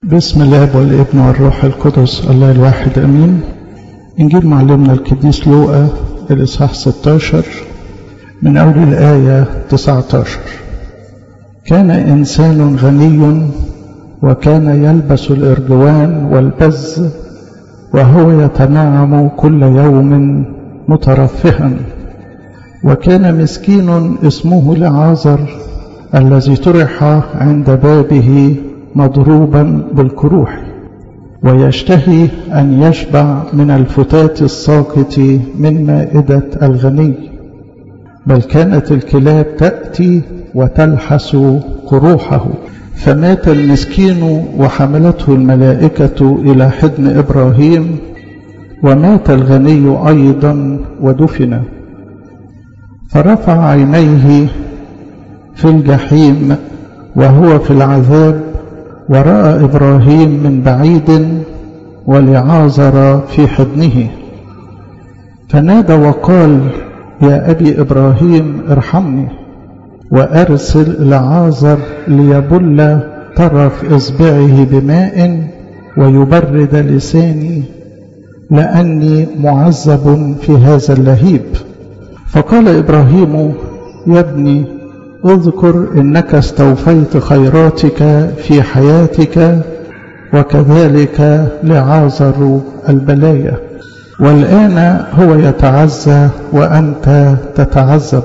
بسم الله والابن والروح القدس الله الواحد امين انجيل معلمنا القديس لوقا الاصحاح 16 من اول الايه 19 كان انسان غني وكان يلبس الارجوان والبز وهو يتنعم كل يوم مترفها وكان مسكين اسمه لعازر الذي طرح عند بابه مضروبا بالكروح ويشتهي أن يشبع من الفتات الساقط من مائدة الغني بل كانت الكلاب تأتي وتلحس قروحه فمات المسكين وحملته الملائكة إلى حضن إبراهيم ومات الغني أيضا ودفن فرفع عينيه في الجحيم وهو في العذاب ورأى إبراهيم من بعيد ولعازر في حضنه فنادى وقال يا أبي إبراهيم ارحمني وأرسل لعازر ليبل طرف إصبعه بماء ويبرد لساني لأني معذب في هذا اللهيب فقال إبراهيم يا ابني اذكر انك استوفيت خيراتك في حياتك وكذلك لعازر البلايا والان هو يتعزى وانت تتعذب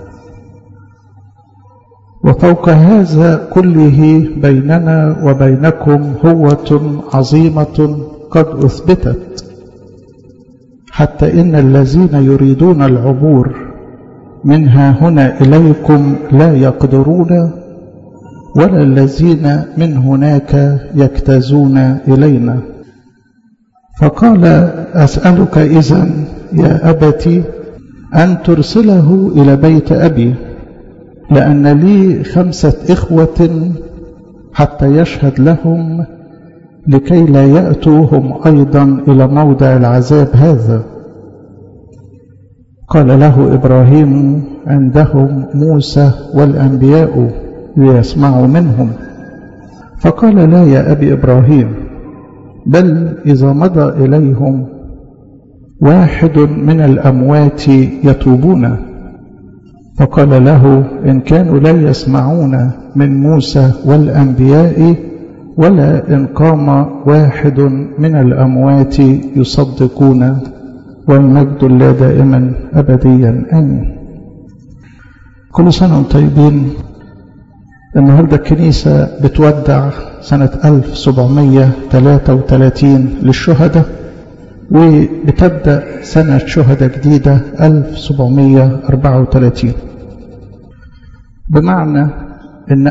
وفوق هذا كله بيننا وبينكم هوه عظيمه قد اثبتت حتى ان الذين يريدون العبور منها هنا إليكم لا يقدرون ولا الذين من هناك يجتازون إلينا فقال أسألك إذا يا أبتي أن ترسله إلى بيت أبي لأن لي خمسة إخوة حتى يشهد لهم لكي لا يأتوا هم أيضا إلى موضع العذاب هذا قال له إبراهيم عندهم موسى والأنبياء ليسمعوا منهم فقال لا يا أبي إبراهيم بل إذا مضى إليهم واحد من الأموات يتوبون فقال له إن كانوا لا يسمعون من موسى والأنبياء ولا إن قام واحد من الأموات يصدقون والمجد الله دائما أبديا آمين كل سنة وانتم طيبين النهاردة الكنيسة بتودع سنة 1733 للشهداء وبتبدأ سنة شهداء جديدة 1734 بمعنى ان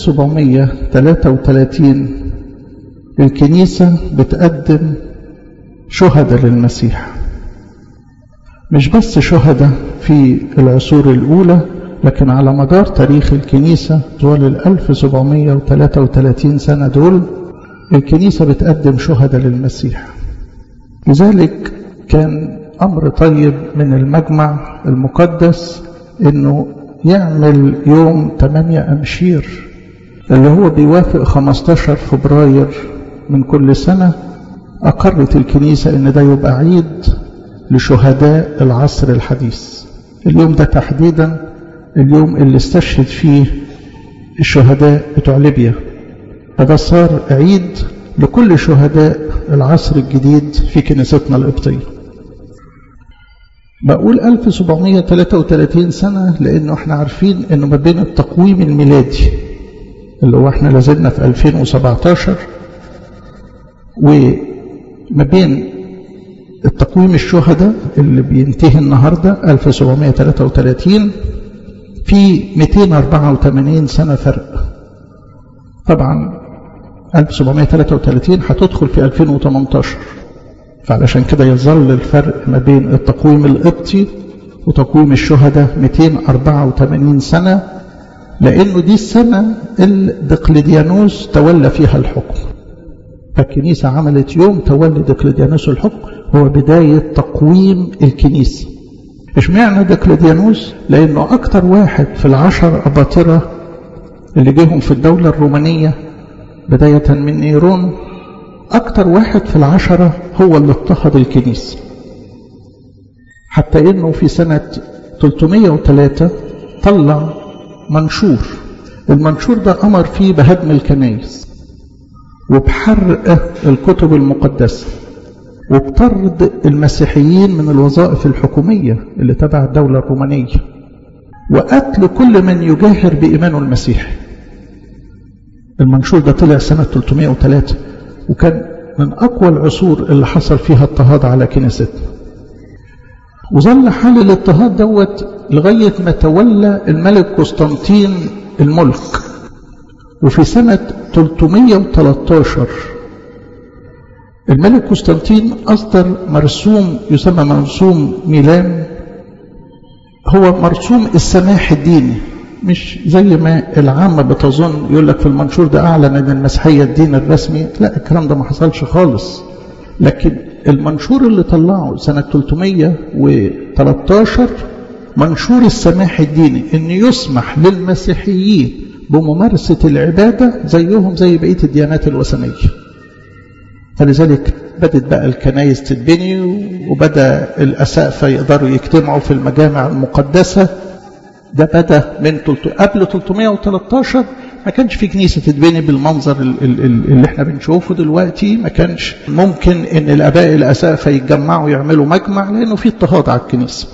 1733 الكنيسة بتقدم شهداء للمسيح مش بس شهداء في العصور الأولى لكن على مدار تاريخ الكنيسة طوال ال 1733 سنة دول الكنيسة بتقدم شهداء للمسيح لذلك كان أمر طيب من المجمع المقدس إنه يعمل يوم 8 أمشير اللي هو بيوافق 15 فبراير من كل سنة أقرت الكنيسة إن ده يبقى عيد لشهداء العصر الحديث اليوم ده تحديدا اليوم اللي استشهد فيه الشهداء بتوع ليبيا فده صار عيد لكل شهداء العصر الجديد في كنيستنا القبطية بقول 1733 سنة لأنه احنا عارفين أنه ما بين التقويم الميلادي اللي هو احنا لازلنا في 2017 وما بين التقويم الشهداء اللي بينتهي النهاردة 1733 في 284 سنة فرق طبعا 1733 هتدخل في 2018 فعلشان كده يظل الفرق ما بين التقويم القبطي وتقويم الشهداء 284 سنة لأنه دي السنة اللي دقلديانوس تولى فيها الحكم فالكنيسة عملت يوم تولي دقلديانوس الحكم هو بداية تقويم الكنيسة اشمعنى دقلديانوس لأنه أكتر واحد في العشر أباطرة اللي جيهم في الدولة الرومانية بداية من نيرون أكتر واحد في العشرة هو اللي اضطهد الكنيسة حتى إنه في سنة 303 طلع منشور المنشور ده أمر فيه بهدم الكنائس وبحرق الكتب المقدسة وبطرد المسيحيين من الوظائف الحكومية اللي تبع الدولة الرومانية وقتل كل من يجاهر بإيمانه المسيحي المنشور ده طلع سنة 303 وكان من أقوى العصور اللي حصل فيها اضطهاد على كنيستنا وظل حال الاضطهاد دوت لغاية ما تولى الملك قسطنطين الملك وفي سنة 313 الملك قسطنطين أصدر مرسوم يسمى مرسوم ميلان هو مرسوم السماح الديني مش زي ما العامة بتظن يقول لك في المنشور ده أعلن أن المسيحية الدين الرسمي لا الكلام ده ما حصلش خالص لكن المنشور اللي طلعه سنة 313 منشور السماح الديني أن يسمح للمسيحيين بممارسة العبادة زيهم زي بقية الديانات الوثنية فلذلك بدت بقى الكنايس تتبني وبدأ الأسقفة يقدروا يجتمعوا في المجامع المقدسة ده بدأ من قبل 313 ما كانش في كنيسة تتبني بالمنظر اللي احنا بنشوفه دلوقتي ما كانش ممكن ان الاباء الاسقفة يتجمعوا يعملوا مجمع لانه في اضطهاد على الكنيسة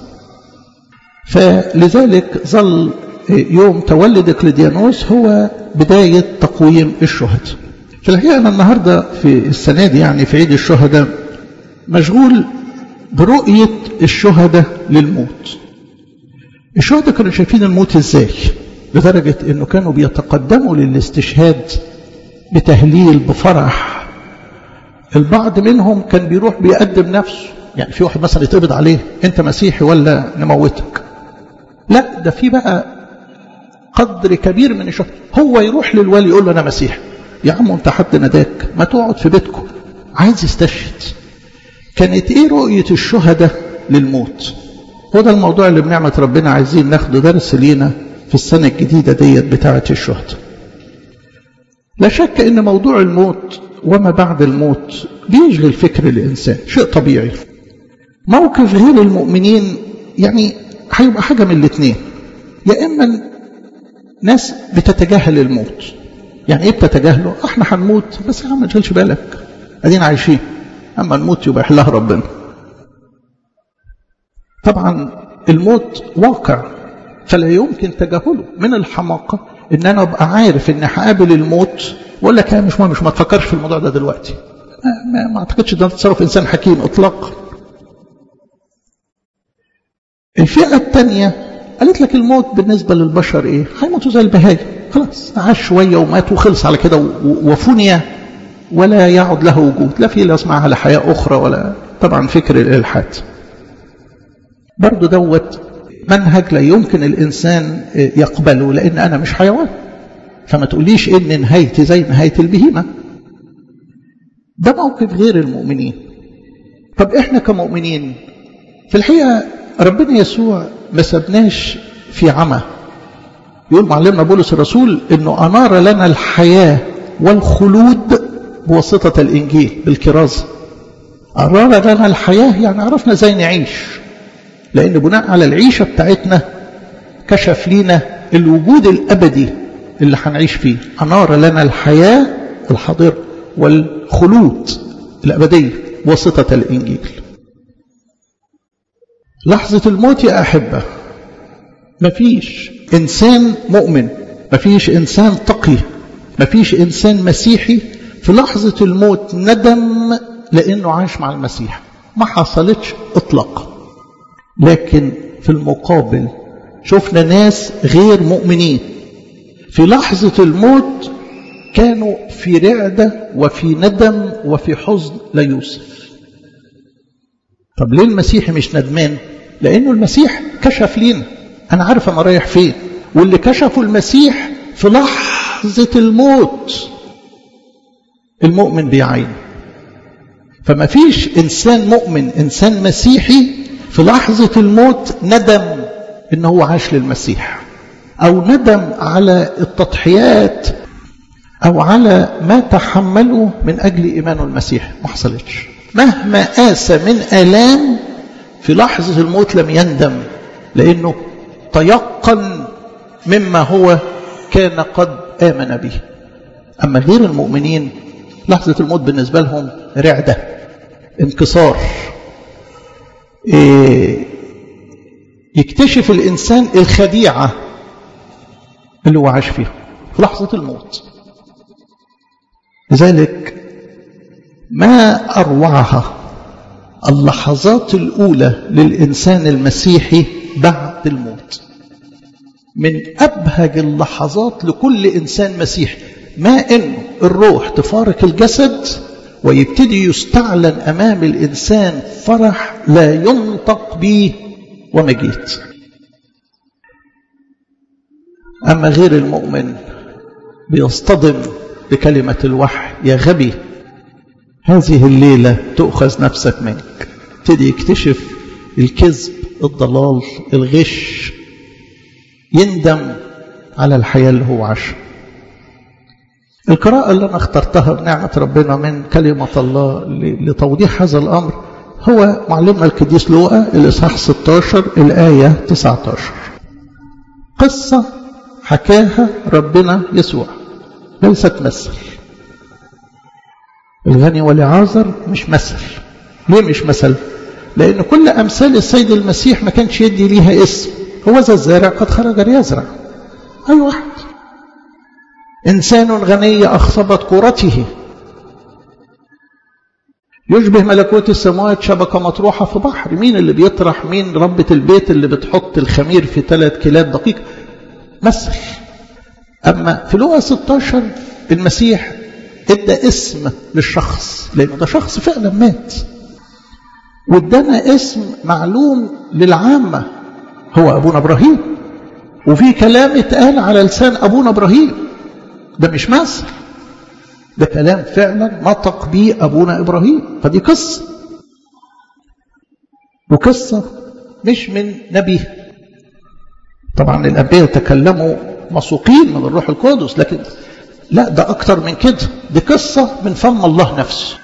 فلذلك ظل يوم تولد اقليديانوس هو بداية تقويم الشهداء في الحقيقة أنا النهاردة في السنة دي يعني في عيد الشهداء مشغول برؤية الشهداء للموت الشهداء كانوا شايفين الموت ازاي لدرجة انه كانوا بيتقدموا للاستشهاد بتهليل بفرح البعض منهم كان بيروح بيقدم نفسه يعني في واحد مثلا يتقبض عليه انت مسيحي ولا نموتك لا ده في بقى قدر كبير من الشهداء هو يروح للولي يقول له انا مسيحي يا عم انت حد نداك ما تقعد في بيتكم عايز يستشهد كانت ايه رؤية الشهداء للموت هو ده الموضوع اللي بنعمة ربنا عايزين ناخده درس لينا في السنة الجديدة ديت بتاعة الشهداء لا شك ان موضوع الموت وما بعد الموت بيشغل فكر الانسان شيء طبيعي موقف غير المؤمنين يعني هيبقى حاجة من الاثنين يا اما ناس بتتجاهل الموت يعني ايه بتتجاهله احنا هنموت بس يا عم ما تشغلش بالك ادينا عايشين اما نموت يبقى يحلها ربنا طبعا الموت واقع فلا يمكن تجاهله من الحماقة ان انا ابقى عارف ان هقابل الموت واقول لك مش مهم مش ما تفكرش في الموضوع ده دلوقتي ما, ما, ما اعتقدش ده تصرف انسان حكيم اطلاقا الفئة الثانية قالت لك الموت بالنسبة للبشر ايه هيموتوا زي البهايم خلاص عاش شوية ومات وخلص على كده وفني ولا يعد له وجود لا في لا اسمعها لحياة أخرى ولا طبعا فكر الإلحاد برضو دوت منهج لا يمكن الإنسان يقبله لأن أنا مش حيوان فما تقوليش إن نهايتي زي نهاية البهيمة ده موقف غير المؤمنين طب إحنا كمؤمنين في الحقيقة ربنا يسوع ما سبناش في عمى يقول معلمنا بولس الرسول انه انار لنا الحياه والخلود بواسطه الانجيل بالكرازه انار لنا الحياه يعني عرفنا ازاي نعيش لان بناء على العيشه بتاعتنا كشف لينا الوجود الابدي اللي هنعيش فيه انار لنا الحياه الحاضره والخلود الابديه بواسطه الانجيل لحظه الموت يا احبه مفيش إنسان مؤمن مفيش إنسان تقي مفيش إنسان مسيحي في لحظة الموت ندم لأنه عاش مع المسيح ما حصلتش إطلاقا لكن في المقابل شفنا ناس غير مؤمنين في لحظة الموت كانوا في رعدة وفي ندم وفي حزن لا يوصف طب ليه المسيحي مش ندمان لأنه المسيح كشف لينا أنا عارف أنا رايح فين واللي كشفوا المسيح في لحظة الموت المؤمن بيعين فما فيش إنسان مؤمن إنسان مسيحي في لحظة الموت ندم إن هو عاش للمسيح أو ندم على التضحيات أو على ما تحمله من أجل إيمانه المسيح ما حصلتش مهما قاس من آلام في لحظة الموت لم يندم لأنه تيقن مما هو كان قد آمن به أما غير المؤمنين لحظة الموت بالنسبة لهم رعدة انكسار إيه يكتشف الإنسان الخديعة اللي هو عاش فيها في لحظة الموت لذلك ما أروعها اللحظات الأولى للإنسان المسيحي بعد الموت من أبهج اللحظات لكل إنسان مسيحي ما إنه الروح تفارق الجسد ويبتدي يستعلن أمام الإنسان فرح لا ينطق به ومجيد أما غير المؤمن بيصطدم بكلمة الوحي يا غبي هذه الليلة تؤخذ نفسك منك تبتدي يكتشف الكذب الضلال الغش يندم على الحياة اللي هو عاشها القراءة اللي أنا اخترتها بنعمة ربنا من كلمة الله لتوضيح هذا الأمر هو معلمنا القديس لوقا الإصحاح 16 الآية 19 قصة حكاها ربنا يسوع ليست مثل الغني والعازر مش مثل ليه مش مثل لأن كل أمثال السيد المسيح ما كانش يدي ليها اسم هو ذا الزارع قد خرج ليزرع أي واحد إنسان غني أخصبت كورته يشبه ملكوت السماوات شبكة مطروحة في بحر مين اللي بيطرح مين ربة البيت اللي بتحط الخمير في ثلاث كيلات دقيق مثل أما في لغة 16 المسيح ادى اسم للشخص لأنه ده شخص فعلا مات وادانا اسم معلوم للعامة هو أبونا إبراهيم وفي كلام اتقال على لسان أبونا إبراهيم ده مش مثل ده كلام فعلا نطق به أبونا إبراهيم فدي قصة وقصة مش من نبي طبعا الأنبياء تكلموا مسوقين من الروح القدس لكن لا ده أكتر من كده دي قصة من فم الله نفسه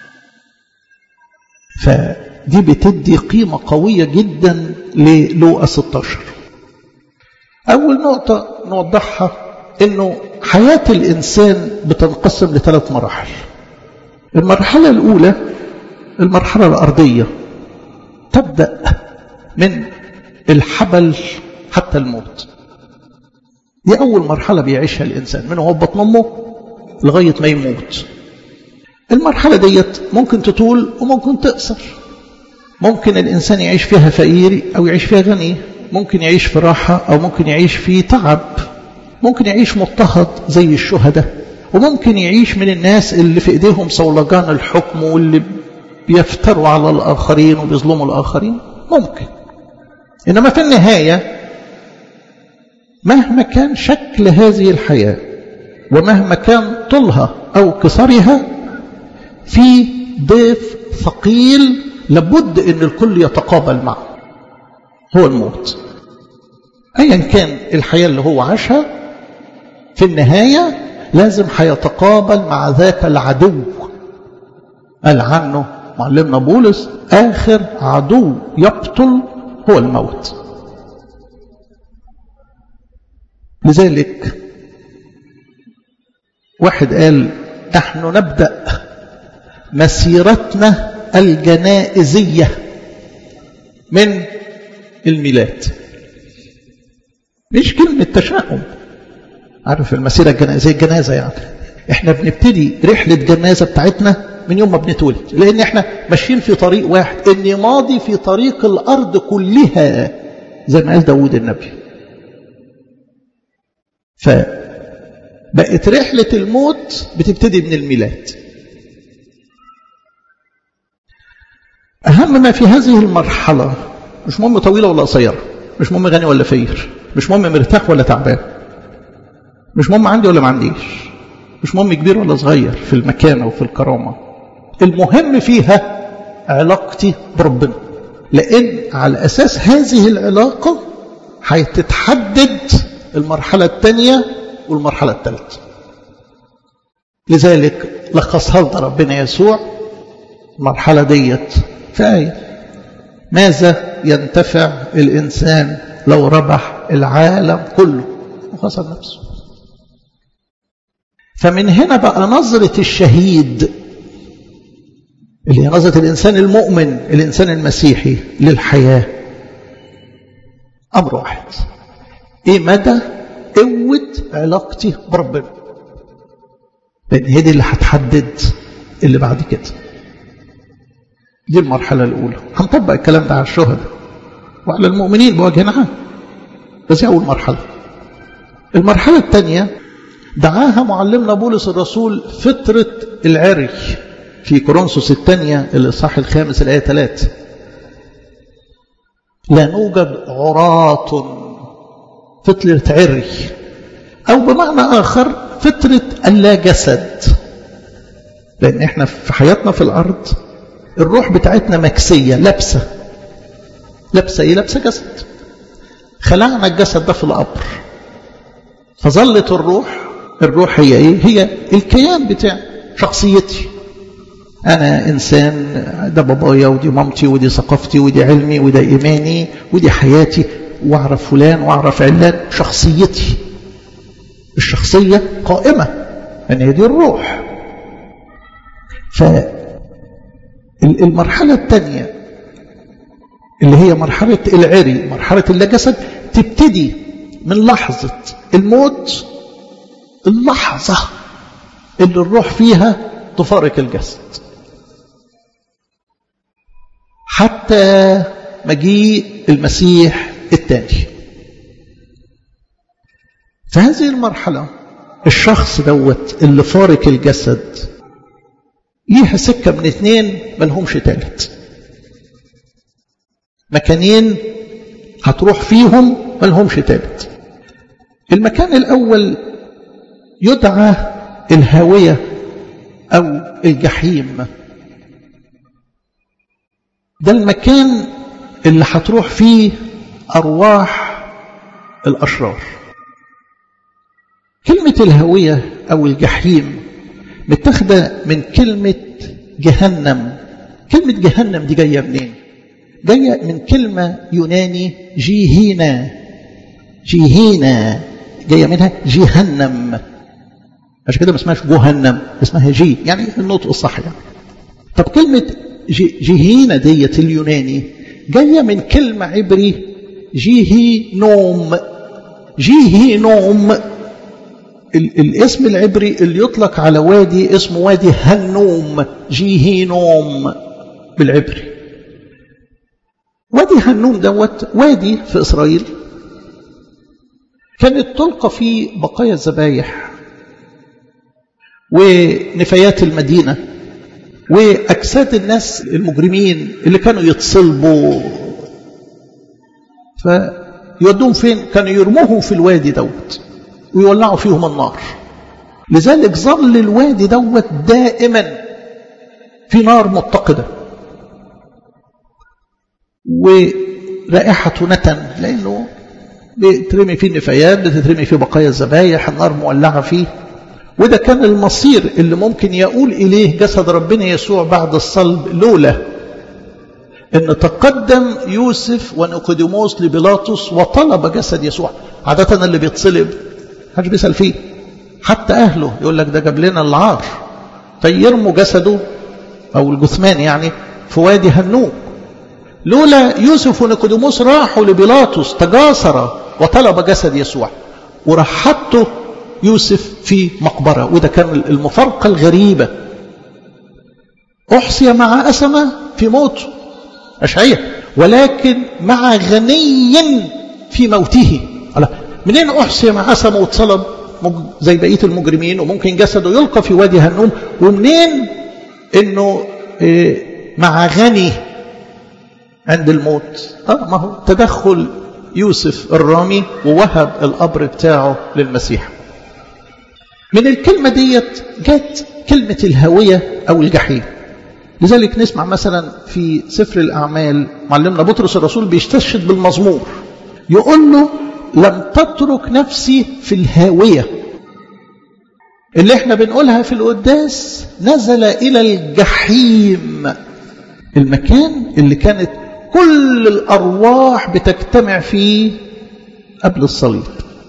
فدي بتدي قيمة قوية جدا للوقا 16 أول نقطة نوضحها أنه حياة الإنسان بتنقسم لثلاث مراحل المرحلة الأولى المرحلة الأرضية تبدأ من الحبل حتى الموت دي أول مرحلة بيعيشها الإنسان من هو بطن أمه لغاية ما يموت المرحلة ديت ممكن تطول وممكن تقصر ممكن الإنسان يعيش فيها فقير أو يعيش فيها غني ممكن يعيش في راحة أو ممكن يعيش في تعب ممكن يعيش مضطهد زي الشهداء وممكن يعيش من الناس اللي في ايديهم صولجان الحكم واللي بيفتروا على الآخرين وبيظلموا الآخرين ممكن إنما في النهاية مهما كان شكل هذه الحياة ومهما كان طولها أو قصرها في ضيف ثقيل لابد أن الكل يتقابل معه هو الموت أيا كان الحياة اللي هو عاشها في النهاية لازم هيتقابل مع ذاك العدو قال عنه معلمنا بولس آخر عدو يقتل هو الموت لذلك واحد قال نحن نبدأ مسيرتنا الجنائزية من الميلاد مش كلمة تشاؤم عارف المسيرة الجنائزية الجنازة يعني احنا بنبتدي رحلة جنازة بتاعتنا من يوم ما بنتولد لان احنا ماشيين في طريق واحد اني ماضي في طريق الارض كلها زي ما قال داود النبي فبقت رحلة الموت بتبتدي من الميلاد أهم ما في هذه المرحلة مش مهم طويلة ولا قصيرة مش مهم غني ولا فقير مش مهم مرتاح ولا تعبان مش مهم عندي ولا ما عنديش مش مهم كبير ولا صغير في المكانة وفي الكرامة المهم فيها علاقتي بربنا لأن على أساس هذه العلاقة هتتحدد المرحلة الثانية والمرحلة الثالثة لذلك لخصها لنا ربنا يسوع المرحلة ديت في آية ماذا ينتفع الإنسان لو ربح العالم كله وخسر نفسه فمن هنا بقى نظرة الشهيد اللي هي نظرة الإنسان المؤمن الإنسان المسيحي للحياة أمر واحد إيه مدى قوة علاقتي بربنا لأن هي دي اللي هتحدد اللي بعد كده دي المرحلة الأولى هنطبق الكلام ده على الشهداء وعلى المؤمنين بوجه عام بس أول مرحلة المرحلة الثانية دعاها معلمنا بولس الرسول فترة العري في كورنثوس الثانية الإصحاح الخامس الآية 3 لا نوجد عراة فترة عري أو بمعنى آخر فترة اللا جسد لأن احنا في حياتنا في الأرض الروح بتاعتنا مكسية لابسة لابسة ايه لابسة جسد خلعنا الجسد ده في القبر فظلت الروح الروح هي ايه هي الكيان بتاع شخصيتي انا انسان ده بابايا ودي مامتي ودي ثقافتي ودي علمي وده ايماني ودي حياتي واعرف فلان واعرف علان شخصيتي الشخصية قائمة ان هي دي الروح فالمرحلة الثانية اللي هي مرحلة العري مرحلة اللاجسد تبتدي من لحظة الموت اللحظة اللي الروح فيها تفارق الجسد حتى مجيء المسيح الثاني في هذه المرحلة الشخص دوت اللي فارق الجسد ليها سكة من اتنين ملهمش تالت مكانين هتروح فيهم ملهمش تالت المكان الأول يدعى الهاوية أو الجحيم ده المكان اللي هتروح فيه أرواح الأشرار كلمة الهوية أو الجحيم متاخدة من كلمة جهنم كلمة جهنم دي جاية منين جاية من كلمة يوناني جيهينا جيهينا جاية منها جهنم عشان كده ما اسمهاش جهنم اسمها جي يعني النطق الصح يعني طب كلمة جيهينا ديت اليوناني جاية من كلمة عبري جيهي نوم جيهي نوم الاسم العبري اللي يطلق على وادي اسمه وادي هنوم جيهينوم بالعبري وادي هنوم دوت وادي في إسرائيل كانت تلقى فيه بقايا الذبايح ونفايات المدينة وأجساد الناس المجرمين اللي كانوا يتصلبوا فيودوهم فين كانوا يرموهم في الوادي دوت ويولعوا فيهم النار لذلك ظل الوادي دوت دائما في نار متقدة ورائحة نتن لأنه بترمي فيه النفايات بتترمي فيه بقايا الذبايح النار مولعة فيه وده كان المصير اللي ممكن يقول إليه جسد ربنا يسوع بعد الصلب لولا ان تقدم يوسف ونيقوديموس لبيلاطس وطلب جسد يسوع عادة اللي بيتصلب محدش بيسأل فيه حتى أهله يقول لك ده جاب لنا العار فيرموا جسده أو الجثمان يعني في وادي هنوم لولا يوسف ونيقوديموس راحوا لبيلاطس تجاسر وطلب جسد يسوع وراح حطه يوسف في مقبرة وده كان المفارقة الغريبة أحصي مع أسمة في موته أشعية ولكن مع غني في موته الله منين أحصي مع أسمة واتصلب زي بقية المجرمين وممكن جسده يلقى في وادي هنوم ومنين انه مع غني عند الموت اه ما هو تدخل يوسف الرامي ووهب القبر بتاعه للمسيح من الكلمة ديت جت كلمة الهوية أو الجحيم لذلك نسمع مثلا في سفر الأعمال معلمنا بطرس الرسول بيستشهد بالمزمور يقول له لم تترك نفسي في الهاوية اللي احنا بنقولها في القداس نزل إلى الجحيم المكان اللي كانت كل الأرواح بتجتمع فيه قبل الصليب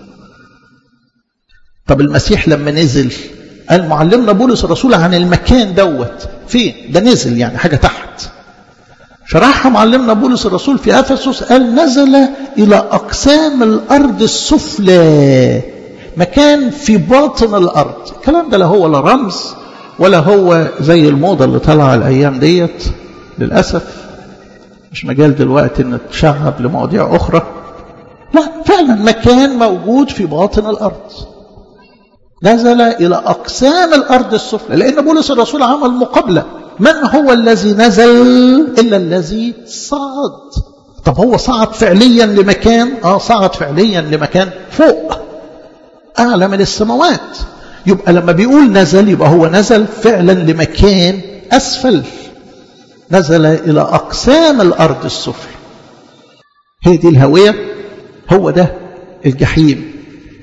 طب المسيح لما نزل قال معلمنا بولس الرسول عن المكان دوت فين ده نزل يعني حاجة تحت شرحها معلمنا بولس الرسول في أفسس قال نزل إلى أقسام الأرض السفلى مكان في باطن الأرض الكلام ده لا هو لا رمز ولا هو زي الموضة اللي طالعة الأيام ديت للأسف مش مجال دلوقتي ان تشعب لمواضيع أخرى لا فعلا مكان موجود في باطن الأرض نزل إلى أقسام الأرض السفلى لأن بولس الرسول عمل مقابلة من هو الذي نزل إلا الذي صعد طب هو صعد فعليا لمكان آه صعد فعليا لمكان فوق أعلى من السماوات يبقى لما بيقول نزل يبقى هو نزل فعلا لمكان أسفل نزل إلى أقسام الأرض السفلى هي دي الهوية هو ده الجحيم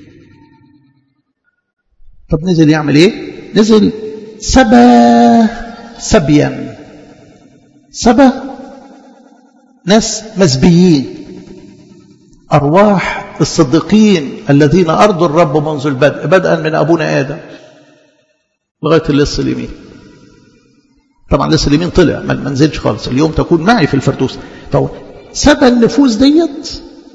طب نزل يعمل ايه نزل سبى سبيا سبى ناس مسبيين أرواح الصديقين الذين أرضوا الرب منذ البدء بدءا من أبونا آدم لغاية اللص اليمين طبعا اللص اليمين طلع ما نزلش خالص اليوم تكون معي في الفردوس فهو سبى النفوس ديت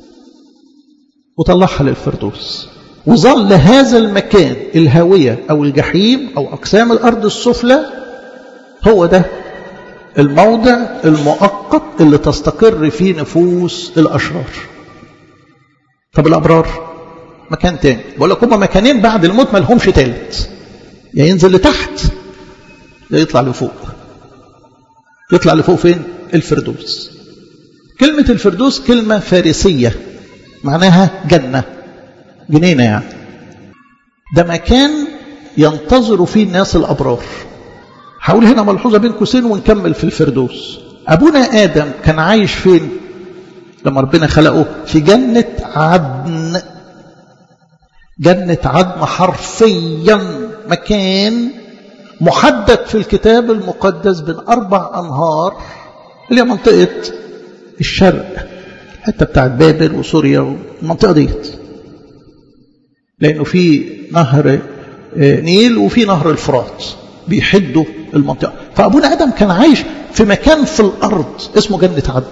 وطلعها للفردوس وظل هذا المكان الهاوية أو الجحيم أو أقسام الأرض السفلى هو ده الموضع المؤقت اللي تستقر فيه نفوس الأشرار طب الأبرار مكان تاني بقول لك هما مكانين بعد الموت ما لهمش تالت يا ينزل لتحت يا يطلع لفوق يطلع لفوق فين الفردوس كلمة الفردوس كلمة فارسية معناها جنة جنينة يعني ده مكان ينتظر فيه الناس الأبرار هقول هنا ملحوظة بين قوسين ونكمل في الفردوس أبونا آدم كان عايش فين لما ربنا خلقه في جنة عدن جنة عدن حرفيا مكان محدد في الكتاب المقدس بين أربع أنهار اللي هي منطقة الشرق الحتة بتاعت بابل وسوريا والمنطقة ديت لأنه في نهر نيل وفي نهر الفرات بيحدوا المنطقة فأبونا آدم كان عايش في مكان في الأرض اسمه جنة عدن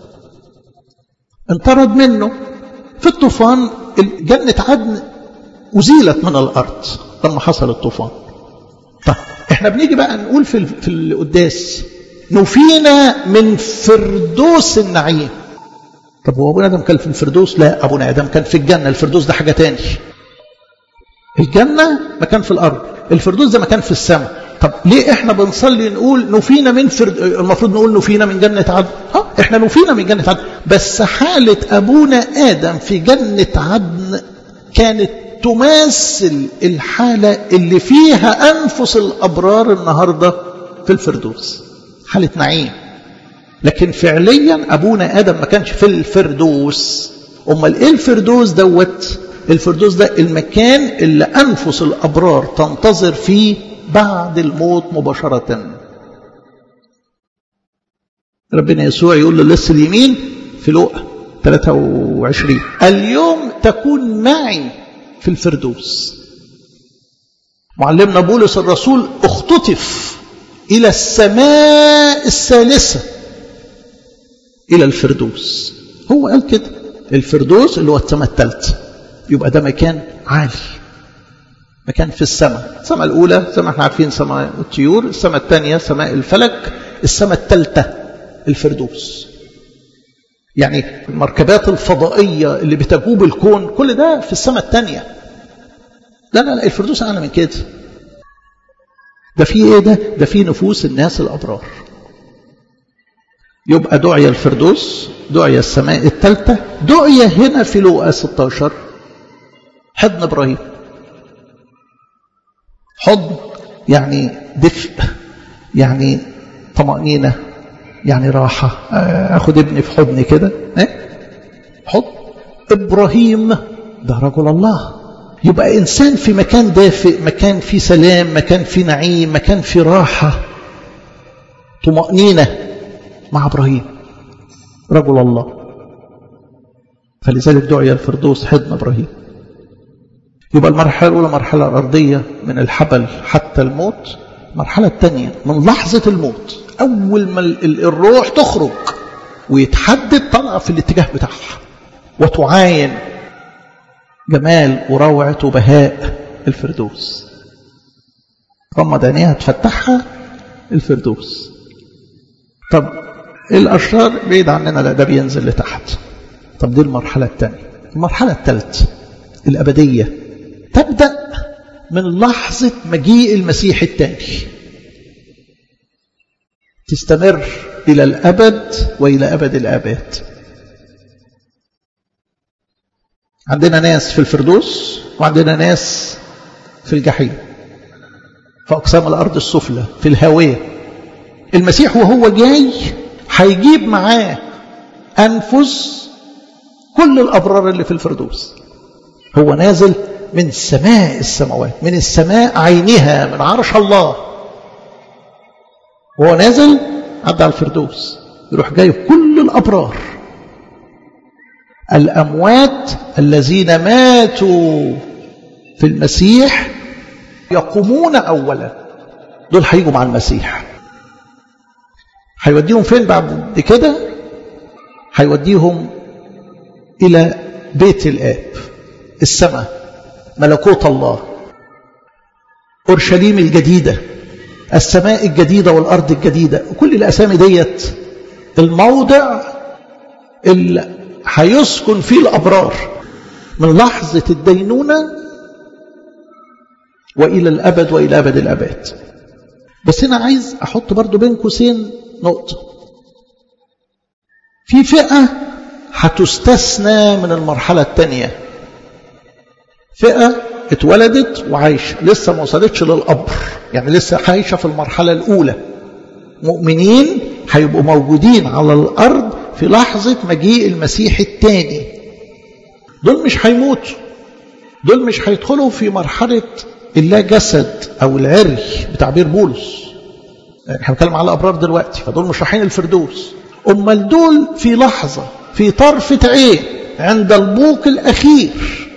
انطرد منه في الطوفان جنة عدن أزيلت من الأرض لما حصل الطوفان طيب احنا بنيجي بقى نقول في في القداس نفينا من فردوس النعيم طب هو ابونا ادم كان في الفردوس لا ابونا ادم كان في الجنه الفردوس ده حاجه تاني الجنه مكان في الارض الفردوس ده مكان في السماء طب ليه احنا بنصلي نقول نفينا من فرد المفروض نقول نفينا من جنة عدن اه احنا نفينا من جنة عدن بس حالة ابونا ادم في جنة عدن كانت تماثل الحالة اللي فيها انفس الابرار النهاردة في الفردوس حالة نعيم لكن فعليا ابونا ادم ما كانش في الفردوس امال ايه الفردوس دوت الفردوس ده المكان اللي انفس الابرار تنتظر فيه بعد الموت مباشرة ربنا يسوع يقول للص اليمين في لوقا 23 اليوم تكون معي في الفردوس معلمنا بولس الرسول اختطف إلى السماء الثالثة إلى الفردوس هو قال كده الفردوس اللي هو السماء الثالثة يبقى ده مكان عالي مكان في السماء السماء الأولى زي ما احنا عارفين سماء الطيور السماء الثانية سماء الفلك السماء الثالثة الفردوس يعني المركبات الفضائية اللي بتجوب الكون كل ده في السماء الثانية لا لا لا الفردوس أعلى من كده ده في ايه ده ده في نفوس الناس الأبرار يبقى دعي الفردوس دعي السماء الثالثة دعي هنا في لوقا 16 حضن إبراهيم حضن يعني دفء يعني طمأنينة يعني راحة أخد ابني في حضني كده إيه؟ حضن إبراهيم ده رجل الله يبقى إنسان في مكان دافئ مكان فيه سلام مكان فيه نعيم مكان فيه راحة طمأنينة مع إبراهيم رجل الله فلذلك دعي الفردوس حضن إبراهيم يبقى المرحلة الأولى مرحلة أرضية من الحبل حتى الموت المرحلة الثانية من لحظة الموت أول ما الروح تخرج ويتحدد طلع في الاتجاه بتاعها وتعاين جمال وروعة وبهاء الفردوس غمض عينيها تفتحها الفردوس طب الأشرار بعيد عننا لا ده بينزل لتحت طب دي المرحلة الثانية المرحلة الثالثة الأبدية تبدأ من لحظة مجيء المسيح الثاني تستمر إلى الأبد وإلى أبد الآباد عندنا ناس في الفردوس وعندنا ناس في الجحيم في أقسام الأرض السفلى في الهاوية المسيح وهو جاي هيجيب معاه أنفس كل الأبرار اللي في الفردوس هو نازل من سماء السماوات من السماء عينها من عرش الله وهو نازل عدى على الفردوس يروح جايب كل الأبرار الأموات الذين ماتوا في المسيح يقومون أولا دول هيجوا مع المسيح هيوديهم فين بعد كده هيوديهم إلى بيت الآب السماء ملكوت الله أورشليم الجديدة السماء الجديدة والأرض الجديدة كل الأسامي ديت الموضع اللي هيسكن فيه الأبرار من لحظة الدينونة وإلى الأبد وإلى أبد الأبد بس أنا عايز أحط برضو بين قوسين نقطة في فئة هتستثنى من المرحلة الثانية فئة اتولدت وعايشة لسه ما وصلتش للقبر يعني لسه عايشة في المرحلة الأولى مؤمنين هيبقوا موجودين على الأرض في لحظة مجيء المسيح الثاني دول مش هيموتوا دول مش هيدخلوا في مرحلة اللا جسد أو العري بتعبير بولس يعني احنا بنتكلم على الأبرار دلوقتي فدول مش رايحين الفردوس أمال دول في لحظة في طرفة عين عند البوق الأخير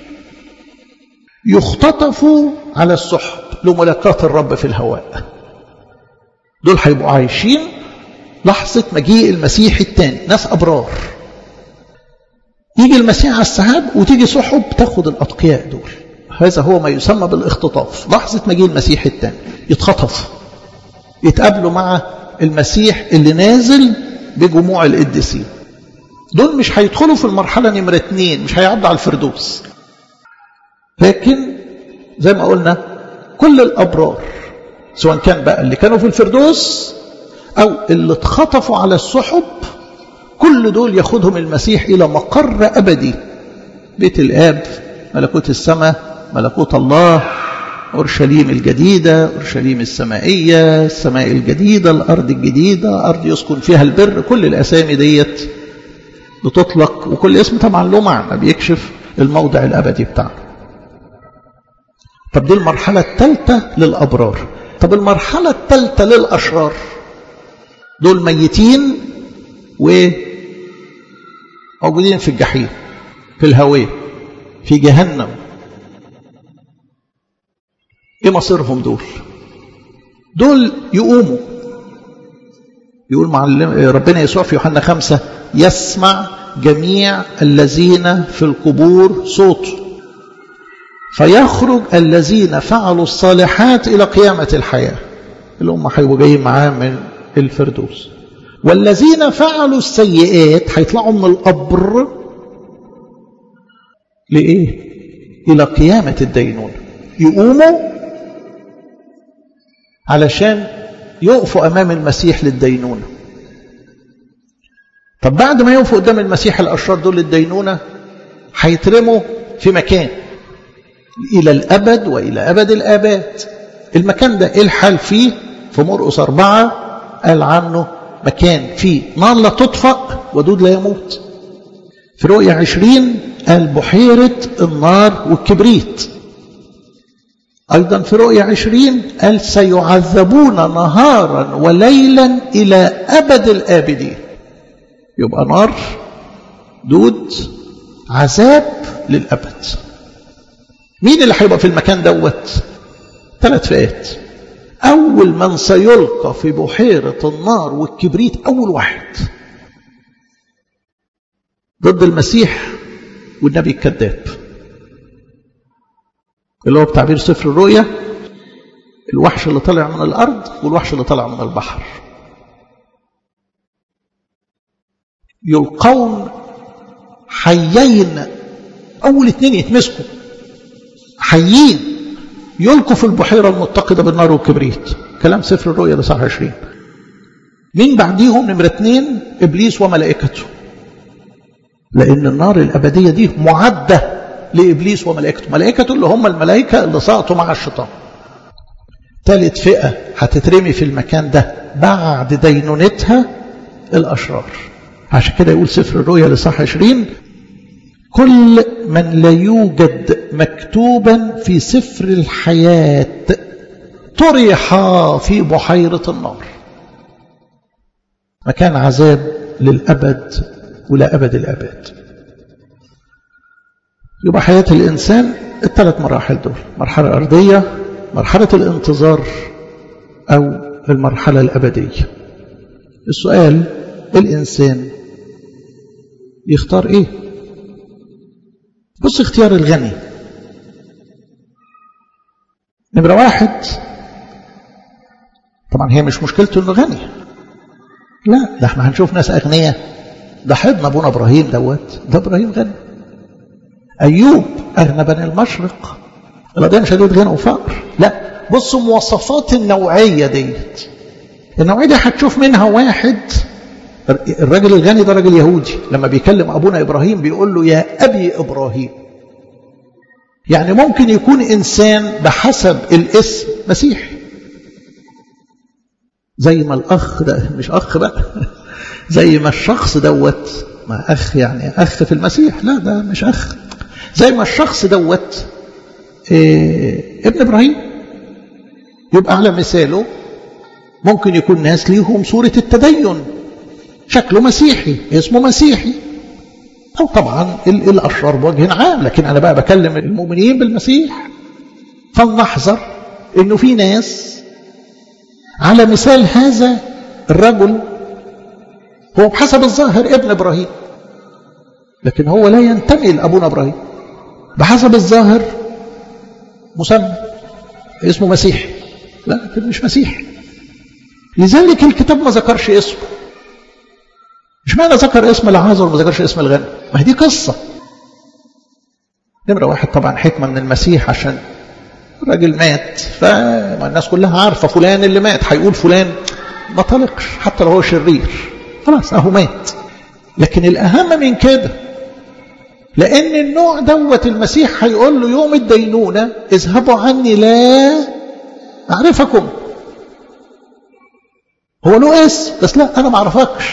يختطفوا على السحب لملاقات الرب في الهواء دول هيبقوا عايشين لحظة مجيء المسيح الثاني ناس أبرار يجي المسيح على السحاب وتيجي سحب تاخد الأتقياء دول هذا هو ما يسمى بالاختطاف لحظة مجيء المسيح الثاني يتخطف يتقابلوا مع المسيح اللي نازل بجموع القديسين دول مش هيدخلوا في المرحلة نمرة اتنين مش هيعدوا على الفردوس لكن زي ما قلنا كل الأبرار سواء كان بقى اللي كانوا في الفردوس أو اللي اتخطفوا على السحب كل دول ياخدهم المسيح إلى مقر أبدي بيت الآب ملكوت السماء ملكوت الله أورشليم الجديدة أورشليم السمائية السماء الجديدة الأرض الجديدة أرض يسكن فيها البر كل الأسامي ديت بتطلق وكل اسم طبعا له معنى بيكشف الموضع الأبدي بتاعه طب دي المرحلة الثالثة للأبرار طب المرحلة الثالثة للأشرار دول ميتين وموجودين في الجحيم في الهوية في جهنم ايه مصيرهم دول دول يقوموا يقول معلم ربنا يسوع في يوحنا خمسة يسمع جميع الذين في القبور صوته فيخرج الذين فعلوا الصالحات إلى قيامة الحياة اللي هم هيبقوا جايين معاه من الفردوس والذين فعلوا السيئات هيطلعوا من القبر لإيه؟ إلى قيامة الدينون يقوموا علشان يقفوا أمام المسيح للدينونة طب بعد ما يقفوا قدام المسيح الأشرار دول للدينونة هيترموا في مكان إلى الأبد وإلى أبد الآباد المكان ده إيه الحال فيه في مرقس أربعة قال عنه مكان فيه نار لا تطفأ ودود لا يموت في رؤية عشرين قال بحيرة النار والكبريت أيضا في رؤية عشرين قال سيعذبون نهارا وليلا إلى أبد الآبدين يبقى نار دود عذاب للأبد مين اللي هيبقى في المكان دوت ثلاث فئات أول من سيلقى في بحيرة النار والكبريت أول واحد ضد المسيح والنبي الكذاب اللي هو بتعبير سفر الرؤيا الوحش اللي طلع من الأرض والوحش اللي طلع من البحر يلقون حيين أول اتنين يتمسكوا حيين يلقوا في البحيرة المتقدة بالنار والكبريت كلام سفر الرؤيا ده صح 20 مين بعديهم نمرة اتنين إبليس وملائكته لأن النار الأبدية دي معدة لإبليس وملائكته ملائكته اللي هم الملائكة اللي سقطوا مع الشيطان ثالث فئة هتترمي في المكان ده بعد دينونتها الأشرار عشان كده يقول سفر الرؤيا لصح 20 كل من لا يوجد مكتوبا في سفر الحياة طرح في بحيرة النار مكان عذاب للأبد ولا أبد الأبد يبقى حياة الإنسان الثلاث مراحل دول مرحلة أرضية مرحلة الانتظار أو المرحلة الأبدية السؤال الإنسان يختار إيه بص اختيار الغني نمرة واحد طبعا هي مش مشكلته انه غني لا ده احنا هنشوف ناس اغنياء ده حضن ابونا ابراهيم دوت ده ابراهيم غني ايوب اغنى بني المشرق القضيه مش هتقول غنى وفقر لا بصوا مواصفات النوعيه ديت النوعيه دي هتشوف منها واحد الراجل الغني ده راجل يهودي لما بيكلم ابونا ابراهيم بيقول له يا ابي ابراهيم يعني ممكن يكون انسان بحسب الاسم مسيحي زي ما الاخ ده مش اخ بقى زي ما الشخص دوت ما اخ يعني اخ في المسيح لا ده مش اخ زي ما الشخص دوت إيه ابن ابراهيم يبقى على مثاله ممكن يكون ناس ليهم صوره التدين شكله مسيحي اسمه مسيحي أو طبعا الأشرار بوجه عام لكن أنا بقى بكلم المؤمنين بالمسيح فلنحذر إنه في ناس على مثال هذا الرجل هو بحسب الظاهر ابن إبراهيم لكن هو لا ينتمي لأبونا إبراهيم بحسب الظاهر مسمى اسمه مسيحي لا لكن مش مسيحي لذلك الكتاب ما ذكرش اسمه مش معنى ذكر اسم العازر وما ذكرش اسم الغني ما هي دي قصة نمرة واحد طبعا حكمة من المسيح عشان الراجل مات فالناس كلها عارفة فلان اللي مات هيقول فلان ما طلقش حتى لو هو شرير خلاص اهو مات لكن الأهم من كده لأن النوع دوت المسيح هيقول له يوم الدينونة اذهبوا عني لا أعرفكم هو له اسم بس لا أنا ما أعرفكش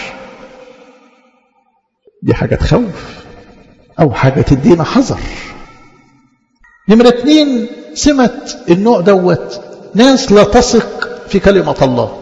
دي حاجة تخوف أو حاجة تدينا حذر نمرة اتنين سمة النوع دوت ناس لا تثق في كلمة الله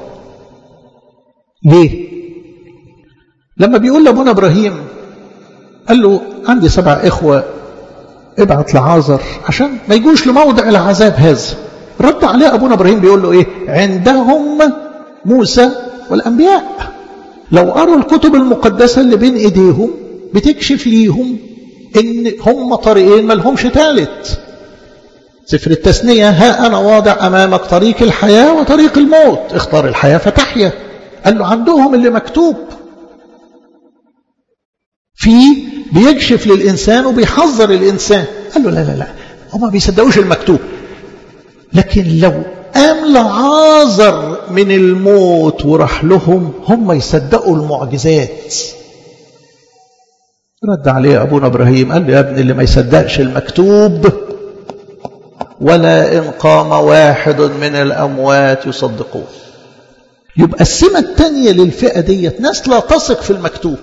ليه لما بيقول لابونا إبراهيم قال له عندي سبع إخوة ابعت لعازر عشان ما يجوش لموضع العذاب هذا رد عليه أبونا إبراهيم بيقول له إيه عندهم موسى والأنبياء لو قروا الكتب المقدسة اللي بين إيديهم بتكشف ليهم إن هم طريقين ملهمش ثالث سفر التثنية ها أنا واضع أمامك طريق الحياة وطريق الموت اختار الحياة فتحيا قال له عندهم اللي مكتوب في بيكشف للإنسان وبيحذر الإنسان قال له لا لا لا هم بيصدقوش المكتوب لكن لو قام لعازر من الموت وراح لهم هم يصدقوا المعجزات رد عليه أبونا إبراهيم قال له يا ابني اللي ما يصدقش المكتوب ولا إن قام واحد من الأموات يصدقوه يبقى السمة الثانية للفئة ديت ناس لا تثق في المكتوب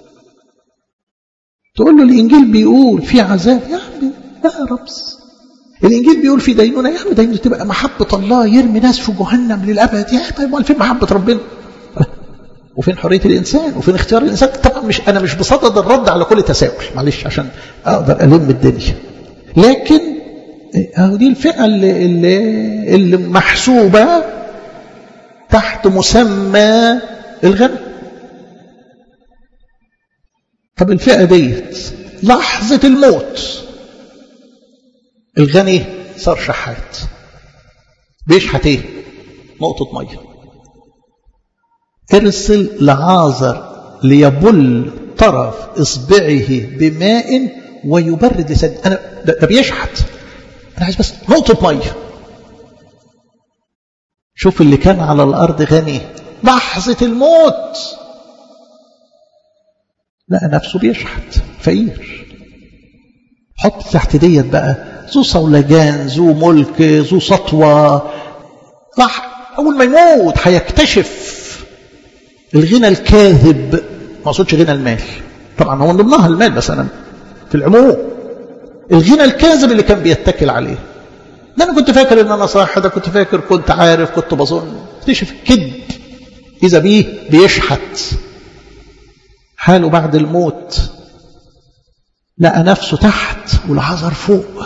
تقول له الإنجيل بيقول في عذاب يا عمي لا رمز الانجيل بيقول في دينونه يا عم دينونه تبقى محبه الله يرمي ناس في جهنم للابد يا طيب فين محبه ربنا وفين حريه الانسان وفين اختيار الانسان طبعا مش انا مش بصدد الرد على كل تساؤل معلش عشان اقدر الم الدنيا لكن اهو دي الفئه اللي, اللي, اللي محسوبه تحت مسمى الغنى طب الفئه ديت لحظه الموت الغني صار شحات بيشحت ايه نقطه ميه ارسل لعازر ليبل طرف اصبعه بماء ويبرد لسان انا ده, ده بيشحت انا عايز بس نقطه ميه شوف اللي كان على الارض غني لحظه الموت لقى نفسه بيشحت فقير حط تحت ديت بقى ذو صولجان ذو ملك ذو سطوه راح اول ما يموت هيكتشف الغنى الكاذب ما اقصدش غنى المال طبعا هو من ضمنها المال بس انا في العموم الغنى الكاذب اللي كان بيتكل عليه ده انا كنت فاكر ان انا صح ده كنت فاكر كنت عارف كنت بظن اكتشف كذب اذا بيه بيشحت حاله بعد الموت لقى نفسه تحت والعذر فوق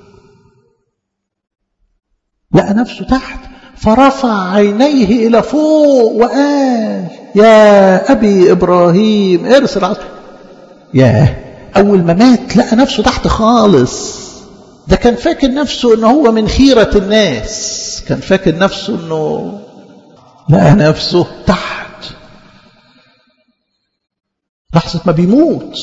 لقى نفسه تحت فرفع عينيه إلى فوق وقال يا أبي إبراهيم ارسل عصر يا أول ما مات لقى نفسه تحت خالص ده كان فاكر نفسه أنه هو من خيرة الناس كان فاكر نفسه أنه لقى نفسه تحت لحظة ما بيموت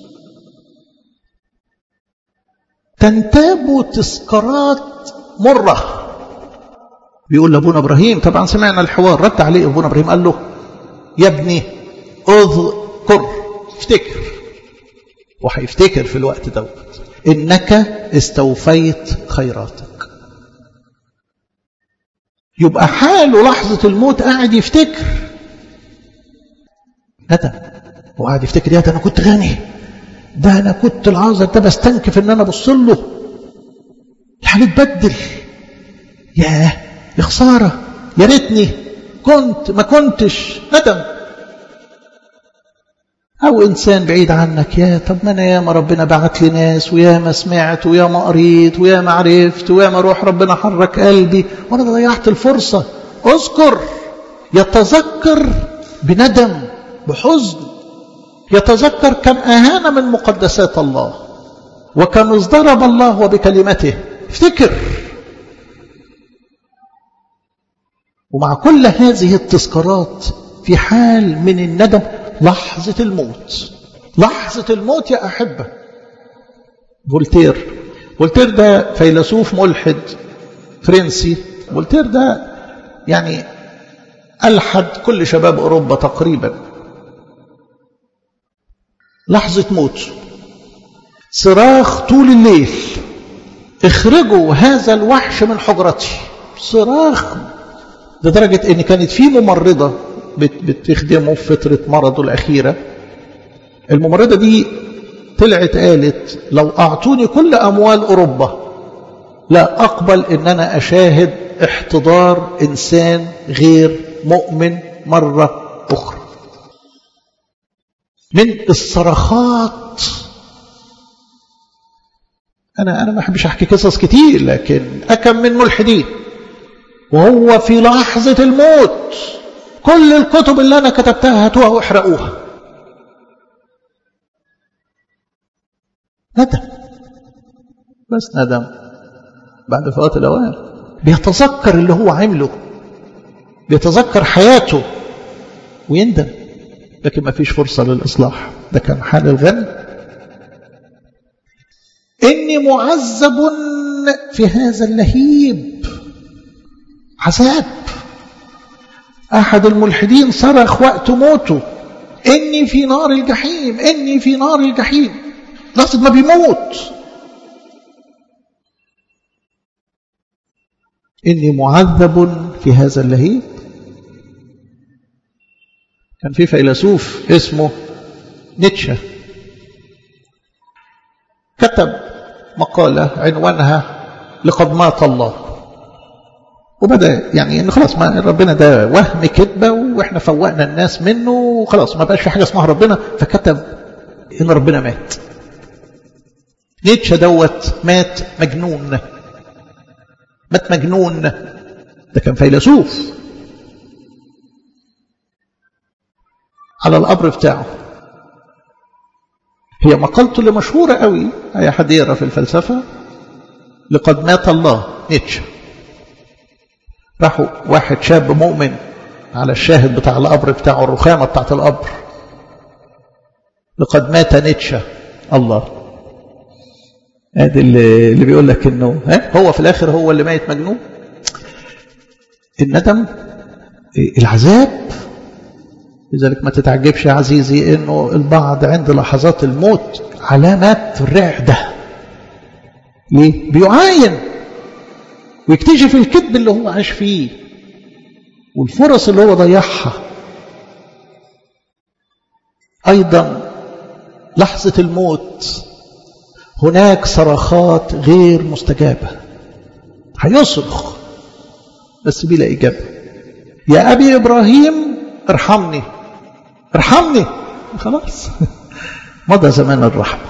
تنتاب تذكارات مره بيقول لابونا ابراهيم طبعا سمعنا الحوار رد عليه ابونا ابراهيم قال له يا ابني اذكر افتكر وهيفتكر في الوقت دوت انك استوفيت خيراتك يبقى حاله لحظة الموت قاعد يفتكر ندم وقاعد يفتكر يا ده انا كنت غني ده انا كنت العازر ده بستنكف ان انا ابص له الحال اتبدل ياه يا خسارة يا ريتني كنت ما كنتش ندم أو إنسان بعيد عنك يا طب ما أنا ياما ربنا بعت لي ناس وياما سمعت وياما قريت وياما عرفت وياما روح ربنا حرك قلبي وأنا ضيعت الفرصة اذكر يتذكر بندم بحزن يتذكر كم أهان من مقدسات الله وكم ازدرب الله وبكلمته افتكر ومع كل هذه التذكارات في حال من الندم لحظة الموت لحظة الموت يا أحبة فولتير فولتير ده فيلسوف ملحد فرنسي فولتير ده يعني ألحد كل شباب أوروبا تقريبا لحظة موت صراخ طول الليل اخرجوا هذا الوحش من حجرتي صراخ لدرجة ان كانت في ممرضة بتخدمه في فترة مرضه الأخيرة الممرضة دي طلعت قالت لو أعطوني كل أموال أوروبا لا أقبل أن أنا أشاهد احتضار إنسان غير مؤمن مرة أخرى من الصرخات أنا أنا ما أحبش أحكي قصص كتير لكن أكم من ملحدين وهو في لحظة الموت كل الكتب اللي أنا كتبتها هاتوها واحرقوها ندم بس ندم بعد فوات الأوان بيتذكر اللي هو عمله بيتذكر حياته ويندم لكن ما فيش فرصة للإصلاح ده كان حال الغني إني معذب في هذا اللهيب عذاب أحد الملحدين صرخ وقت موته إني في نار الجحيم إني في نار الجحيم لحظة ما بيموت إني معذب في هذا اللهيب كان في فيلسوف اسمه نيتشه كتب مقالة عنوانها لقد مات الله وبدا يعني ان خلاص ما ربنا ده وهم كذبه واحنا فوقنا الناس منه وخلاص ما بقاش في حاجه اسمها ربنا فكتب ان ربنا مات نيتشه دوت مات مجنون مات مجنون ده كان فيلسوف على القبر بتاعه هي مقالته اللي مشهورة قوي أي حد يقرأ في الفلسفة لقد مات الله نيتشه راحوا واحد شاب مؤمن على الشاهد بتاع القبر بتاعه الرخامة بتاعت القبر لقد مات نيتشه الله ادي اللي, اللي بيقول لك انه ها هو في الاخر هو اللي ميت مجنون الندم العذاب لذلك ما تتعجبش يا عزيزي انه البعض عند لحظات الموت علامات رعدة ليه؟ بيعاين ويكتشف الكذب اللي هو عاش فيه والفرص اللي هو ضيعها ايضا لحظة الموت هناك صرخات غير مستجابة هيصرخ بس بلا إجابة يا أبي إبراهيم ارحمني ارحمني خلاص مضى زمان الرحمة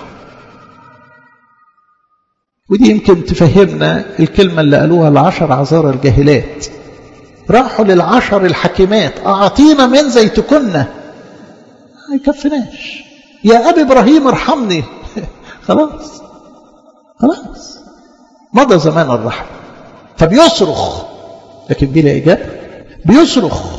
ودي يمكن تفهمنا الكلمة اللي قالوها العشر عذار الجاهلات راحوا للعشر الحكيمات أعطينا من زيتكن ما يكفناش يا أبي إبراهيم ارحمني خلاص خلاص مضى زمان الرحمة فبيصرخ لكن بلا إجابة بيصرخ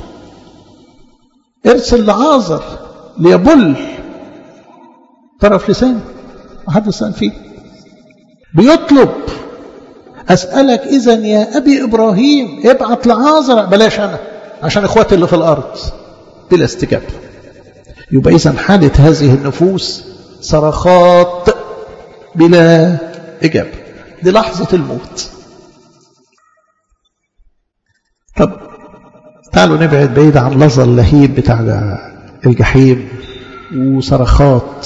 ارسل لعازر ليبل طرف لسانه ما حد سأل فيه بيطلب أسألك إذا يا أبي إبراهيم ابعت لعازر بلاش أنا عشان إخواتي اللي في الأرض بلا استجابة يبقى إذا حالة هذه النفوس صرخات بلا إجابة دي لحظة الموت طب تعالوا نبعد بعيد عن لظى اللهيب بتاع الجحيم وصرخات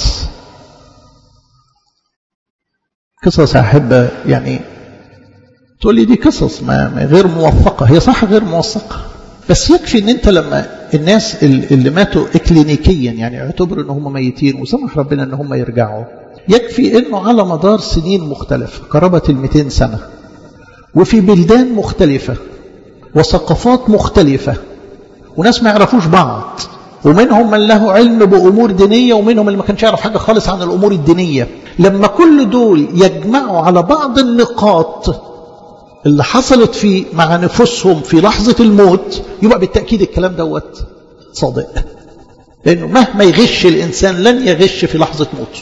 قصص أحبة يعني تقول لي دي قصص ما غير موثقة هي صح غير موثقة بس يكفي ان انت لما الناس اللي ماتوا اكلينيكيا يعني اعتبروا ان هم ميتين وسمح ربنا ان هم يرجعوا يكفي انه على مدار سنين مختلفة قرابة ال 200 سنة وفي بلدان مختلفة وثقافات مختلفة وناس ما يعرفوش بعض ومنهم من له علم بأمور دينية ومنهم اللي ما كانش يعرف حاجة خالص عن الأمور الدينية لما كل دول يجمعوا على بعض النقاط اللي حصلت في مع نفوسهم في لحظة الموت يبقى بالتأكيد الكلام دوت صادق لأنه مهما يغش الإنسان لن يغش في لحظة موته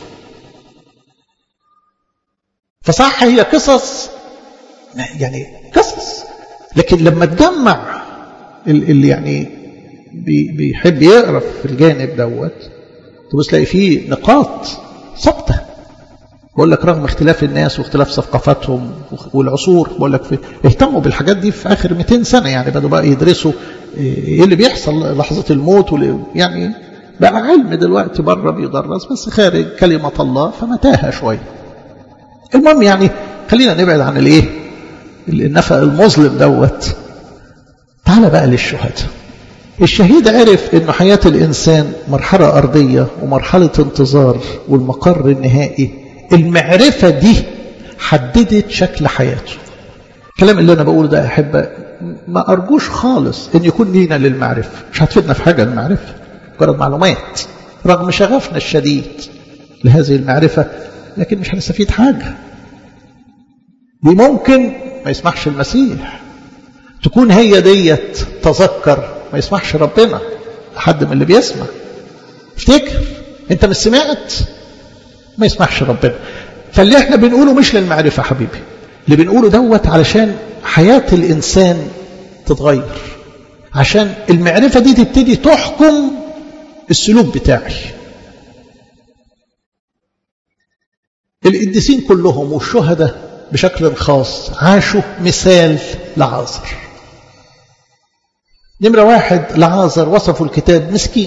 فصح هي قصص يعني قصص لكن لما تجمع اللي يعني بيحب يقرا في الجانب دوت تبص تلاقي فيه نقاط ثابته بقول لك رغم اختلاف الناس واختلاف ثقافاتهم والعصور بقول لك في اهتموا بالحاجات دي في اخر 200 سنه يعني بدوا بقى يدرسوا ايه اللي بيحصل لحظه الموت يعني بقى علم دلوقتي بره بيدرس بس خارج كلمه الله فمتاهه شويه المهم يعني خلينا نبعد عن الايه النفق المظلم دوت تعال بقى للشهداء الشهيد عرف ان حياة الانسان مرحلة ارضية ومرحلة انتظار والمقر النهائي المعرفة دي حددت شكل حياته الكلام اللي انا بقوله ده احب ما ارجوش خالص ان يكون لينا للمعرفة مش هتفيدنا في حاجة المعرفة مجرد معلومات رغم شغفنا الشديد لهذه المعرفة لكن مش هنستفيد حاجة دي ممكن ما يسمحش المسيح تكون هي ديت تذكر ما يسمحش ربنا حد من اللي بيسمع افتكر انت مش سمعت ما يسمحش ربنا فاللي احنا بنقوله مش للمعرفة حبيبي اللي بنقوله دوت علشان حياة الإنسان تتغير عشان المعرفة دي تبتدي تحكم السلوك بتاعي القديسين كلهم والشهداء بشكل خاص عاشوا مثال لعازر نمرة واحد لعازر وصفوا الكتاب مسكين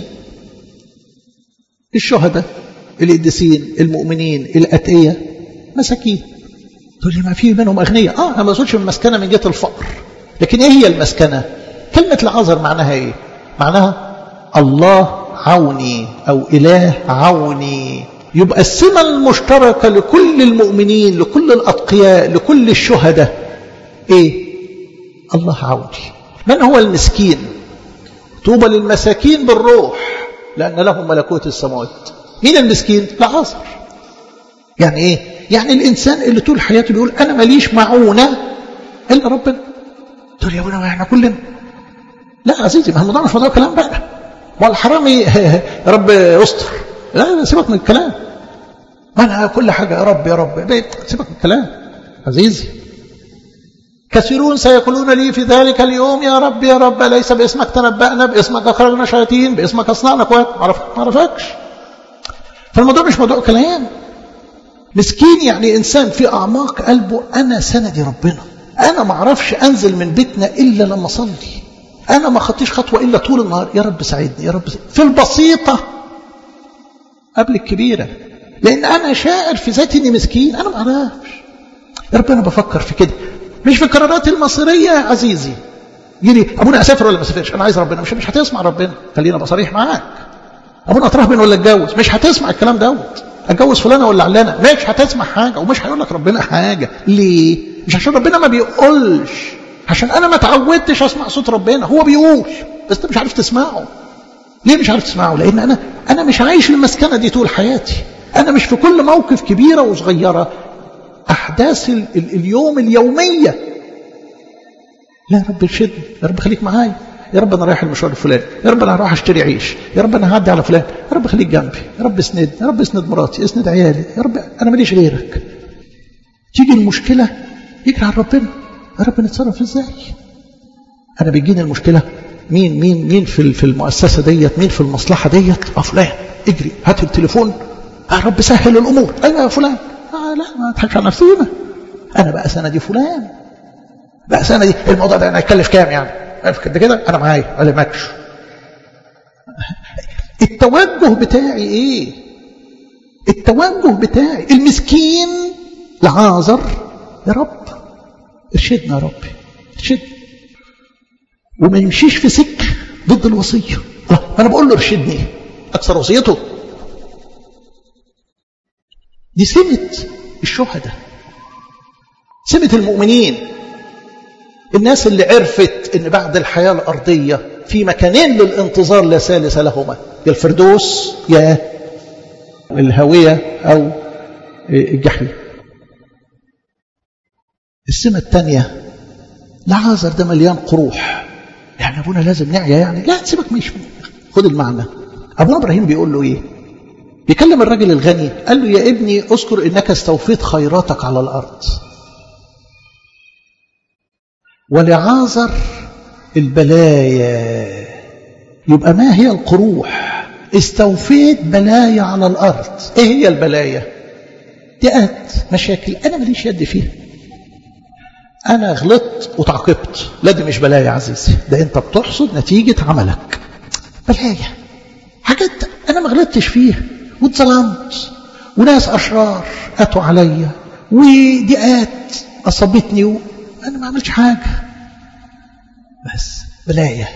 الشهداء القديسين المؤمنين الأتقية مساكين تقول لي ما في منهم أغنياء آه أنا ما أقصدش المسكنة من جهة الفقر لكن إيه هي المسكنة كلمة العذر معناها إيه معناها الله عوني أو إله عوني يبقى السمة المشتركة لكل المؤمنين لكل الأتقياء لكل الشهداء إيه الله عوني من هو المسكين طوبى للمساكين بالروح لأن لهم ملكوت السماوات مين المسكين لعازر يعني إيه يعني الإنسان اللي طول حياته بيقول أنا ماليش معونة إلا ربنا تقول يا ابونا ما احنا كلنا لا عزيزي ما الموضوع مش موضوع كلام بقى ما الحرامي يا رب يستر لا سيبك من الكلام ما انا كل حاجه يا رب يا رب سيبك من الكلام عزيزي كثيرون سيقولون لي في ذلك اليوم يا رب يا رب ليس باسمك تنبأنا باسمك أخرجنا شياطين باسمك أصنعنا قوات ما عرفكش فالموضوع مش موضوع كلام مسكين يعني إنسان في أعماق قلبه أنا سندي ربنا أنا ما أعرفش أنزل من بيتنا إلا لما أصلي أنا ما خطيش خطوة إلا طول النهار يا رب ساعدني يا رب ساعدني. في البسيطة قبل الكبيرة لأن أنا شاعر في ذاتي إني مسكين أنا ما أعرفش يا رب أنا بفكر في كده مش في القرارات المصيرية يا عزيزي يجي أبونا أسافر ولا ما أسافرش أنا عايز ربنا مش مش هتسمع ربنا خلينا أبقى صريح معاك أبونا أترهبن ولا أتجوز مش هتسمع الكلام دوت أتجوز فلانة ولا علانة مش هتسمع حاجة ومش هيقول لك ربنا حاجة ليه؟ مش عشان ربنا ما بيقولش عشان أنا ما تعودتش أسمع صوت ربنا هو بيقول بس أنت مش عارف تسمعه ليه مش عارف تسمعه؟ لأن أنا أنا مش عايش المسكنة دي طول حياتي أنا مش في كل موقف كبيرة وصغيرة أحداث ال ال اليوم اليومية لا يا رب ارشدني يا رب خليك معايا يا رب انا رايح المشوار الفلاني يا رب انا هروح اشتري عيش يا رب انا هعدي على فلان يا رب خليك جنبي يا رب اسند يا رب اسند مراتي اسند عيالي يا رب انا ماليش غيرك تيجي المشكله يجري على ربنا يا رب نتصرف ازاي انا بيجيني المشكله مين مين مين في في المؤسسه ديت مين في المصلحه ديت اه فلان اجري هات التليفون يا رب سهل الامور ايوه يا فلان آه لا ما تضحكش على نفسنا انا بقى سندي فلان بقى سندي الموضوع ده انا هيكلف كام يعني عارف كده كده انا معايا ما لمكش التوجه بتاعي ايه التوجه بتاعي المسكين لعازر يا رب ارشدنا يا رب ارشدنا وما يمشيش في سكه ضد الوصيه انا بقول له ارشدني اكثر وصيته دي سمه الشهداء سمه المؤمنين الناس اللي عرفت ان بعد الحياة الأرضية في مكانين للانتظار لا ثالث لهما يا الفردوس يا الهوية أو الجحيم السمة الثانية العازر ده مليان قروح يعني أبونا لازم نعيا يعني لا سيبك مش خد المعنى أبونا إبراهيم بيقول له إيه بيكلم الراجل الغني قال له يا ابني اذكر إنك استوفيت خيراتك على الأرض ولعازر البلايا يبقى ما هي القروح استوفيت بلايا على الأرض ايه هي البلايا ضيقات مشاكل أنا ماليش يد فيها أنا غلطت وتعاقبت لا دي مش بلايا يا عزيزي ده أنت بتحصد نتيجة عملك بلايا حاجات أنا ما غلطتش فيها واتظلمت وناس أشرار أتوا عليا وضيقات أصابتني و... أنا ما عملتش حاجة بس بلايا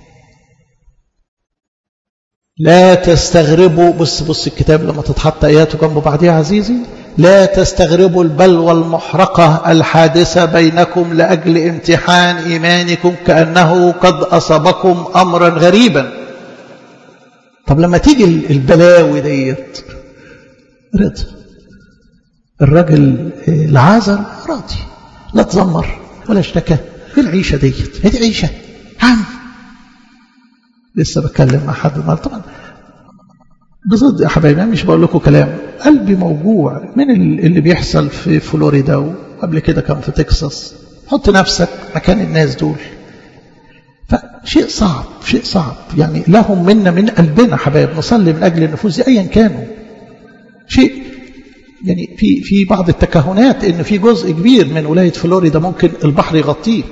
لا تستغربوا بص بص الكتاب لما تتحط آياته جنب بعضها عزيزي لا تستغربوا البلوى المحرقة الحادثة بينكم لأجل امتحان إيمانكم كأنه قد أصابكم أمرا غريبا طب لما تيجي البلاوي ديت رضا الراجل العازر راضي لا تزمر ولا اشتكى في العيشة ديت هذه عيشة عم لسه بتكلم مع حد النهارده طبعا بصدق يا حبايبي مش بقول لكم كلام قلبي موجوع من اللي بيحصل في فلوريدا وقبل كده كان في تكساس حط نفسك مكان الناس دول فشيء صعب شيء صعب يعني لهم منا من قلبنا حبايب نصلي من أجل النفوس دي أيا كانوا شيء يعني في في بعض التكهنات ان في جزء كبير من ولايه فلوريدا ممكن البحر يغطيه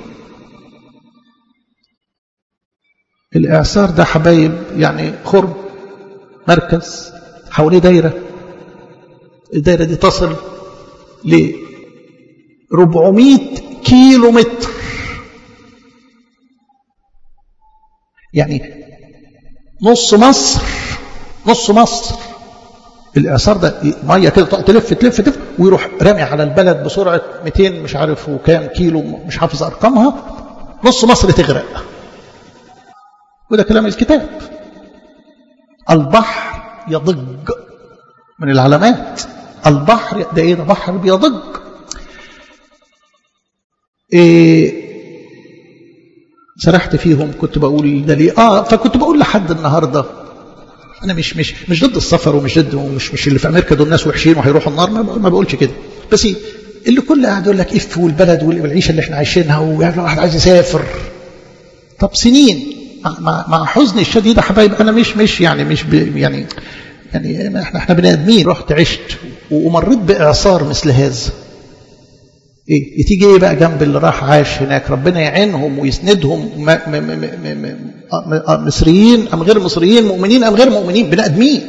الاعصار ده حبايب يعني خرم مركز حواليه دايره الدايره دي تصل 400 كيلو متر يعني نص مصر نص مصر الاعصار ده ميه كده تلف تلف تلف ويروح رامي على البلد بسرعه 200 مش عارف وكام كيلو مش حافظ ارقامها نص مصر تغرق وده كلام الكتاب البحر يضج من العلامات البحر ده ايه ده بحر بيضج إيه سرحت فيهم كنت بقول ده ليه اه فكنت بقول لحد النهارده انا مش مش مش ضد السفر ومش ضد ومش مش اللي في امريكا دول ناس وحشين وهيروحوا النار ما, ما بقولش كده بس اللي كل قاعد يقول لك اف والبلد والعيشه اللي احنا عايشينها ويعني واحد عايز يسافر طب سنين مع, مع حزني الشديد يا حبايب انا مش مش يعني مش يعني يعني احنا احنا بني ادمين رحت عشت ومريت باعصار مثل هذا ايه تيجي ايه بقى جنب اللي راح عاش هناك ربنا يعينهم ويسندهم م م م مصريين ام غير مصريين مؤمنين ام غير مؤمنين بني ادمين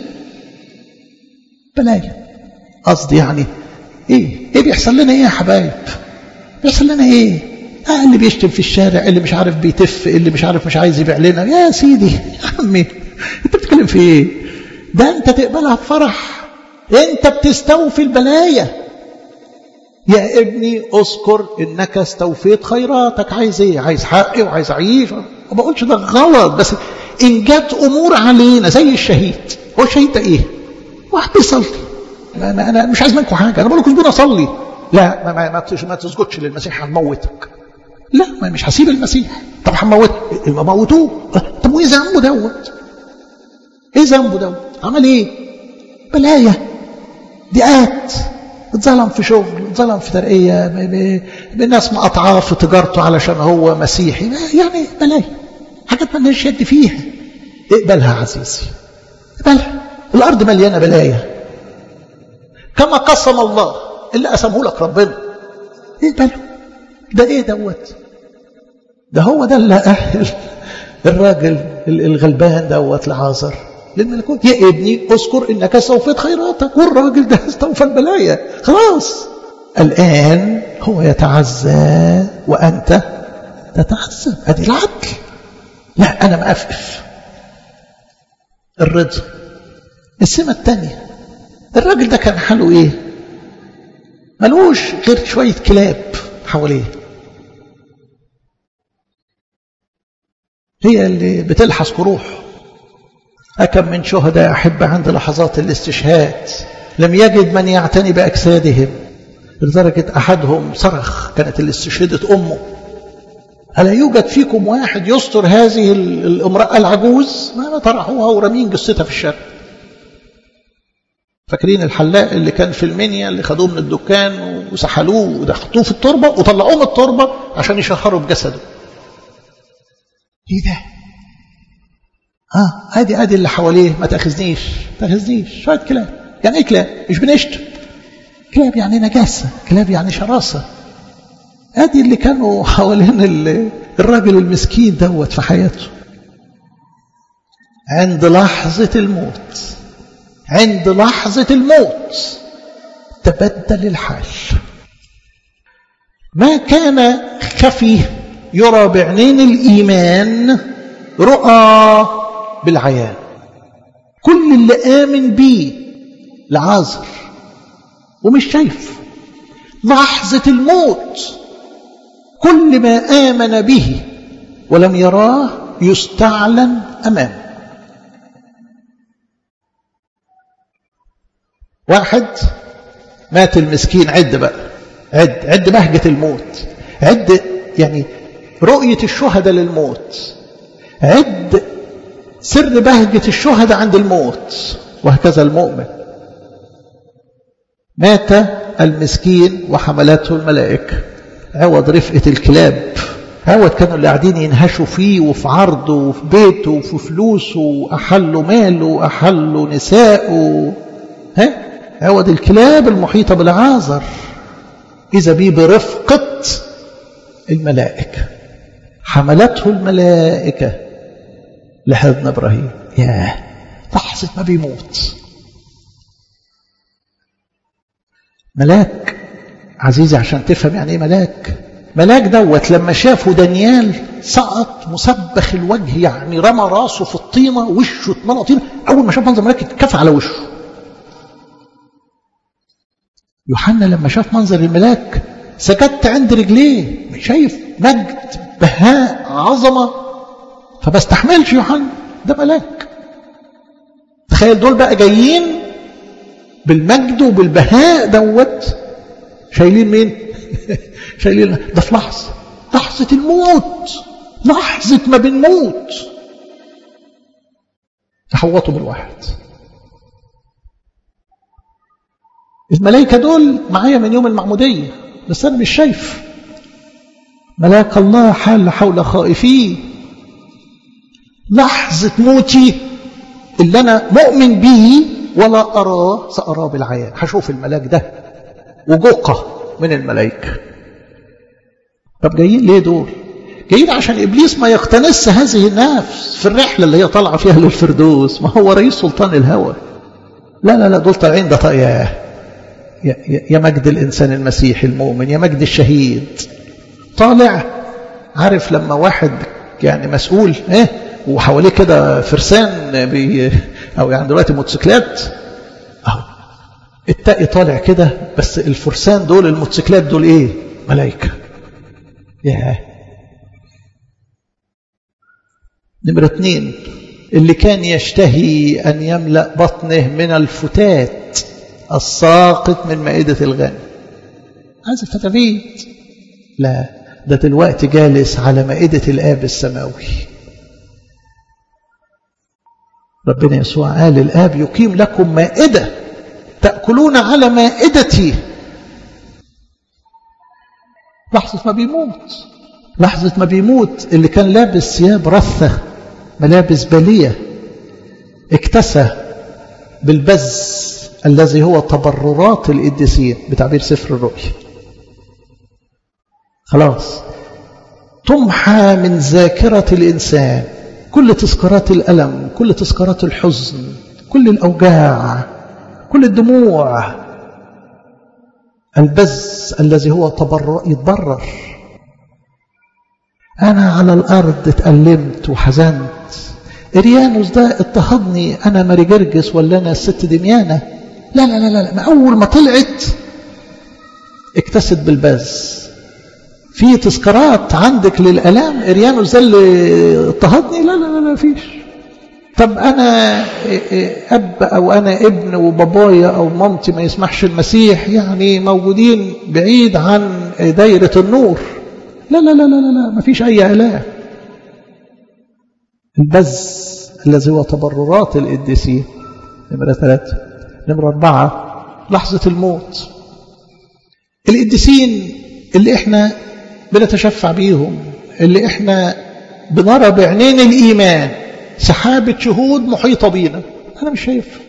بلايا قصدي يعني ايه ايه بيحصل لنا ايه يا حبايب بيحصل لنا ايه آه اللي بيشتم في الشارع اللي مش عارف بيتف اللي مش عارف مش عايز يبيع لنا يا سيدي يا عمي انت بتتكلم في ايه ده انت تقبلها بفرح انت بتستوفي البلايا يا ابني اذكر انك استوفيت خيراتك عايز ايه عايز حقي وعايز اعيش ما بقولش ده غلط بس ان جت امور علينا زي الشهيد هو الشهيد ده ايه واحد بيصلي ما ما انا مش عايز منكم حاجه انا بقول لكم اسيبوني اصلي لا ما ما, ما, ما تسجدش للمسيح هنموتك لا ما مش هسيب المسيح طب هنموت ما موتوه طب وايه ذنبه دوت ايه ذنبه دوت عمل ايه بلايا ضيقات اتظلم في شغل اتظلم في ترقية بالناس مقطعاه في تجارته علشان هو مسيحي يعني بلايا حاجات ما لناش يد فيها اقبلها عزيزي اقبلها الارض مليانه بلايا كما قسم الله اللي قسمه لك ربنا اقبله ده ايه دوت ده هو ده اللي اهل الراجل الغلبان دوت لعازر للملكوت يا ابني اذكر انك سوفيت خيراتك والراجل ده استوفى البلايا خلاص الان هو يتعزى وانت تتعذب ادي العدل لا انا مقفف الرضا السمة الثانية الراجل ده كان حاله ايه ملوش غير شوية كلاب حواليه هي اللي بتلحس جروحه أكم من شهداء أحب عند لحظات الاستشهاد لم يجد من يعتني بأجسادهم لدرجة أحدهم صرخ كانت اللي استشهدت أمه ألا يوجد فيكم واحد يستر هذه الامرأة العجوز ما طرحوها ورمين جثتها في الشارع فاكرين الحلاق اللي كان في المنيا اللي خدوه من الدكان وسحلوه ودخلوه في التربة وطلعوه من التربة عشان يشهروا بجسده ايه ده اه ادي ادي اللي حواليه ما تاخذنيش ما تاخذنيش شويه كلاب يعني ايه كلاب مش بنشتم كلاب يعني نجاسه كلاب يعني شراسه ادي اللي كانوا حوالين الراجل المسكين دوت في حياته عند لحظه الموت عند لحظه الموت تبدل الحال ما كان خفي يرى بعينين الايمان رؤى بالعيان كل اللي آمن بيه لعازر ومش شايف لحظة الموت كل ما آمن به ولم يراه يستعلن أمامه واحد مات المسكين عد بقى عد عد بهجة الموت عد يعني رؤية الشهداء للموت عد سر بهجة الشهداء عند الموت وهكذا المؤمن مات المسكين وحملته الملائكة عوض رفقة الكلاب عوض كانوا اللي قاعدين ينهشوا فيه وفي عرضه وفي بيته وفي فلوسه وأحلوا ماله وأحلوا نساءه ها عوض الكلاب المحيطة بالعازر إذا بيه برفقة الملائكة حملته الملائكة لحضن إبراهيم ياه لحظة ما بيموت ملاك عزيزي عشان تفهم يعني ايه ملاك ملاك دوت لما شافه دانيال سقط مسبخ الوجه يعني رمى راسه في الطينة وشه اتملى طينة أول ما شاف منظر ملاك اتكفى على وشه يوحنا لما شاف منظر الملاك سجدت عند رجليه شايف مجد بهاء عظمة فما استحملش يوحنا ده ملاك تخيل دول بقى جايين بالمجد وبالبهاء دوت شايلين مين شايلين ده في لحظة لحظة الموت لحظة ما بنموت تحوطوا بالواحد الملائكة دول معايا من يوم المعمودية بس أنا مش شايف ملاك الله حال حول خائفيه لحظة موتي اللي أنا مؤمن به ولا أراه سأراه بالعيان هشوف الملاك ده وجوقة من الملائكة طب جايين ليه دول جايين عشان إبليس ما يقتنس هذه النفس في الرحلة اللي هي طالعة فيها للفردوس ما هو رئيس سلطان الهوى لا لا لا دول طالعين ده طياه يا, يا مجد الإنسان المسيحي المؤمن يا مجد الشهيد طالع عارف لما واحد يعني مسؤول ايه وحواليه كده فرسان بي او يعني دلوقتي موتوسيكلات اهو التقي طالع كده بس الفرسان دول الموتوسيكلات دول ايه ملائكه ياه نمرة اتنين اللي كان يشتهي أن يملأ بطنه من الفتات الساقط من مائدة الغنم عايز الفتافيت لا ده دلوقتي جالس على مائدة الآب السماوي ربنا يسوع قال الآب يقيم لكم مائدة تأكلون على مائدتي لحظة ما بيموت لحظة ما بيموت اللي كان لابس ثياب رثة ملابس بالية اكتسى بالبز الذي هو تبررات القديسين بتعبير سفر الرؤيا خلاص تمحى من ذاكرة الإنسان كل تذكارات الألم كل تذكارات الحزن كل الأوجاع كل الدموع البز الذي هو تبرر يتبرر أنا على الأرض اتألمت وحزنت إريانوس ده اضطهدني أنا ماري جرجس ولا أنا الست دميانة لا لا لا لا ما أول ما طلعت اكتست بالباز في تذكارات عندك للألام إريانوس ده اللي اضطهدني لا لا لا لا فيش طب أنا أب أو أنا ابن وبابايا أو مامتي ما يسمحش المسيح يعني موجودين بعيد عن دايرة النور لا لا لا لا لا, لا ما فيش أي إله البز الذي هو تبررات القديسين نمرة ثلاثة نمرة أربعة لحظة الموت القديسين اللي احنا بنتشفع بيهم اللي احنا بنرى بعينين الإيمان سحابة شهود محيطة بينا أنا مش شايف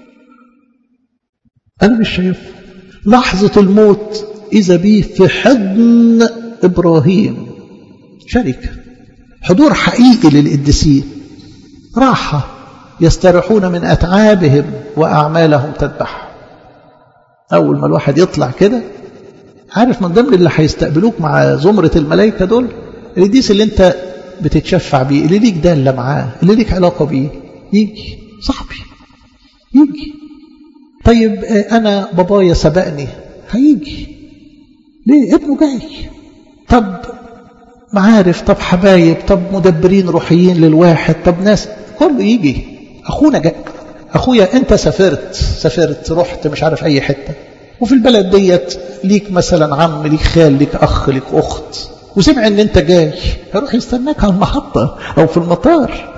أنا مش شايف لحظة الموت إذا بيه في حضن إبراهيم شركة حضور حقيقي للقديسين راحة يستريحون من أتعابهم وأعمالهم تذبح أول ما الواحد يطلع كده عارف من ضمن اللي هيستقبلوك مع زمرة الملائكة دول القديس اللي انت بتتشفع بيه اللي ليك دالة معاه اللي ليك علاقة بيه يجي صاحبي يجي طيب أنا بابايا سبقني هيجي ليه ابنه جاي طب معارف طب حبايب طب مدبرين روحيين للواحد طب ناس كله يجي أخونا جاي أخويا أنت سافرت سافرت رحت مش عارف أي حتة وفي البلد ديت ليك مثلا عم ليك خال ليك أخ ليك أخت وسمع ان انت جاي هيروح يستناك على المحطة او في المطار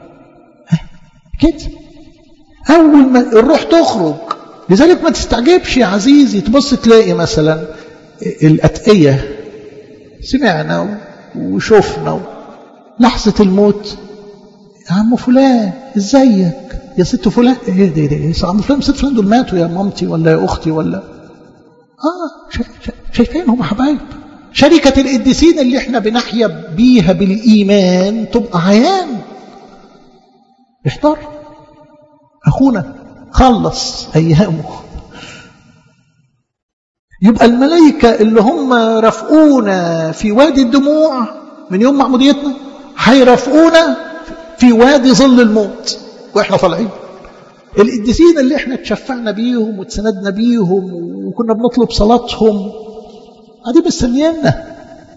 كده اول ما الروح تخرج لذلك ما تستعجبش يا عزيزي تبص تلاقي مثلا الأتقية سمعنا وشوفنا لحظة الموت يا عم فلان ازيك يا ست فلان ايه ده ده يا عم فلان ست فلان دول ماتوا يا مامتي ولا يا اختي ولا اه شايفينهم حبايب شركة القديسين اللي احنا بنحيا بيها بالإيمان تبقى عيان احضر أخونا خلص أيامه يبقى الملائكة اللي هم رافقونا في وادي الدموع من يوم معموديتنا هيرافقونا في وادي ظل الموت واحنا طالعين القديسين اللي احنا اتشفعنا بيهم واتسندنا بيهم وكنا بنطلب صلاتهم قاعدين مستنيينا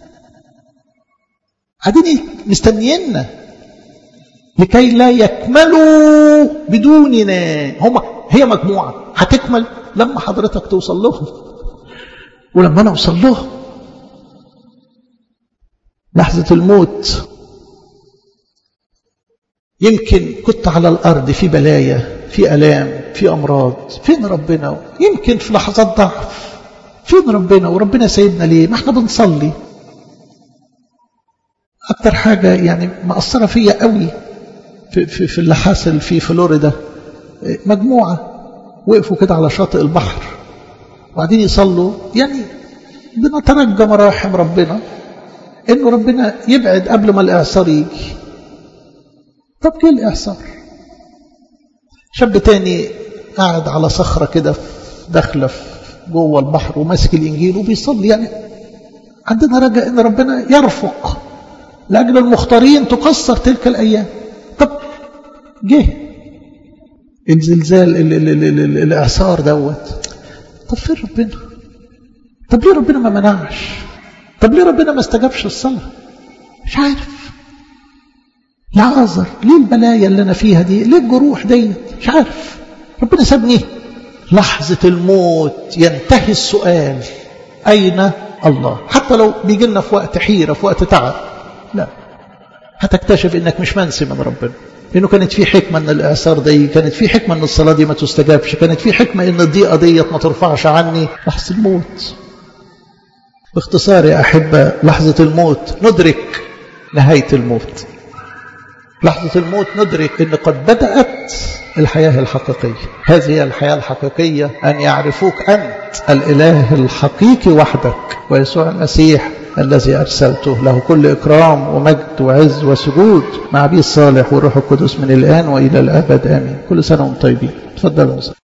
قاعدين مستنيينا لكي لا يكملوا بدوننا هم هي مجموعة هتكمل لما حضرتك توصل لهم ولما انا اوصل لهم لحظة الموت يمكن كنت على الأرض في بلايا في ألام في أمراض فين ربنا يمكن في لحظات ضعف فين ربنا وربنا سيدنا ليه ما احنا بنصلي أكتر حاجة يعني مأثرة فيا قوي في, في, في اللي حاصل في فلوريدا مجموعة وقفوا كده على شاطئ البحر وبعدين يصلوا يعني بنترجى مراحم ربنا انه ربنا يبعد قبل ما الاعصار يجي طب ليه الاعصار شاب تاني قاعد على صخرة كده داخلة جوه البحر وماسك الانجيل وبيصلي يعني عندنا رجاء ان ربنا يرفق لاجل المختارين تقصر تلك الايام طب جه الزلزال ال ال ال ال ال الاعصار دوت طب فين ربنا طب ليه ربنا ما منعش طب ليه ربنا ما استجابش الصلاة مش عارف لعازر ليه البلايا اللي انا فيها دي ليه الجروح ديت مش عارف ربنا سابني لحظة الموت ينتهي السؤال أين الله حتى لو بيجي لنا في وقت حيرة في وقت تعب لا هتكتشف انك مش منسي من ربنا انه كانت في حكمة ان الاعصار دي كانت في حكمة ان الصلاة دي ما تستجابش كانت في حكمة ان الضيقة ديت ما ترفعش عني لحظة الموت باختصار يا أحبة لحظة الموت ندرك نهاية الموت لحظة الموت ندرك أن قد بدأت الحياة الحقيقية هذه هي الحياة الحقيقية أن يعرفوك أنت الإله الحقيقي وحدك ويسوع المسيح الذي أرسلته له كل إكرام ومجد وعز وسجود مع أبي الصالح والروح القدس من الآن وإلى الأبد آمين كل سنة وانتم طيبين تفضلوا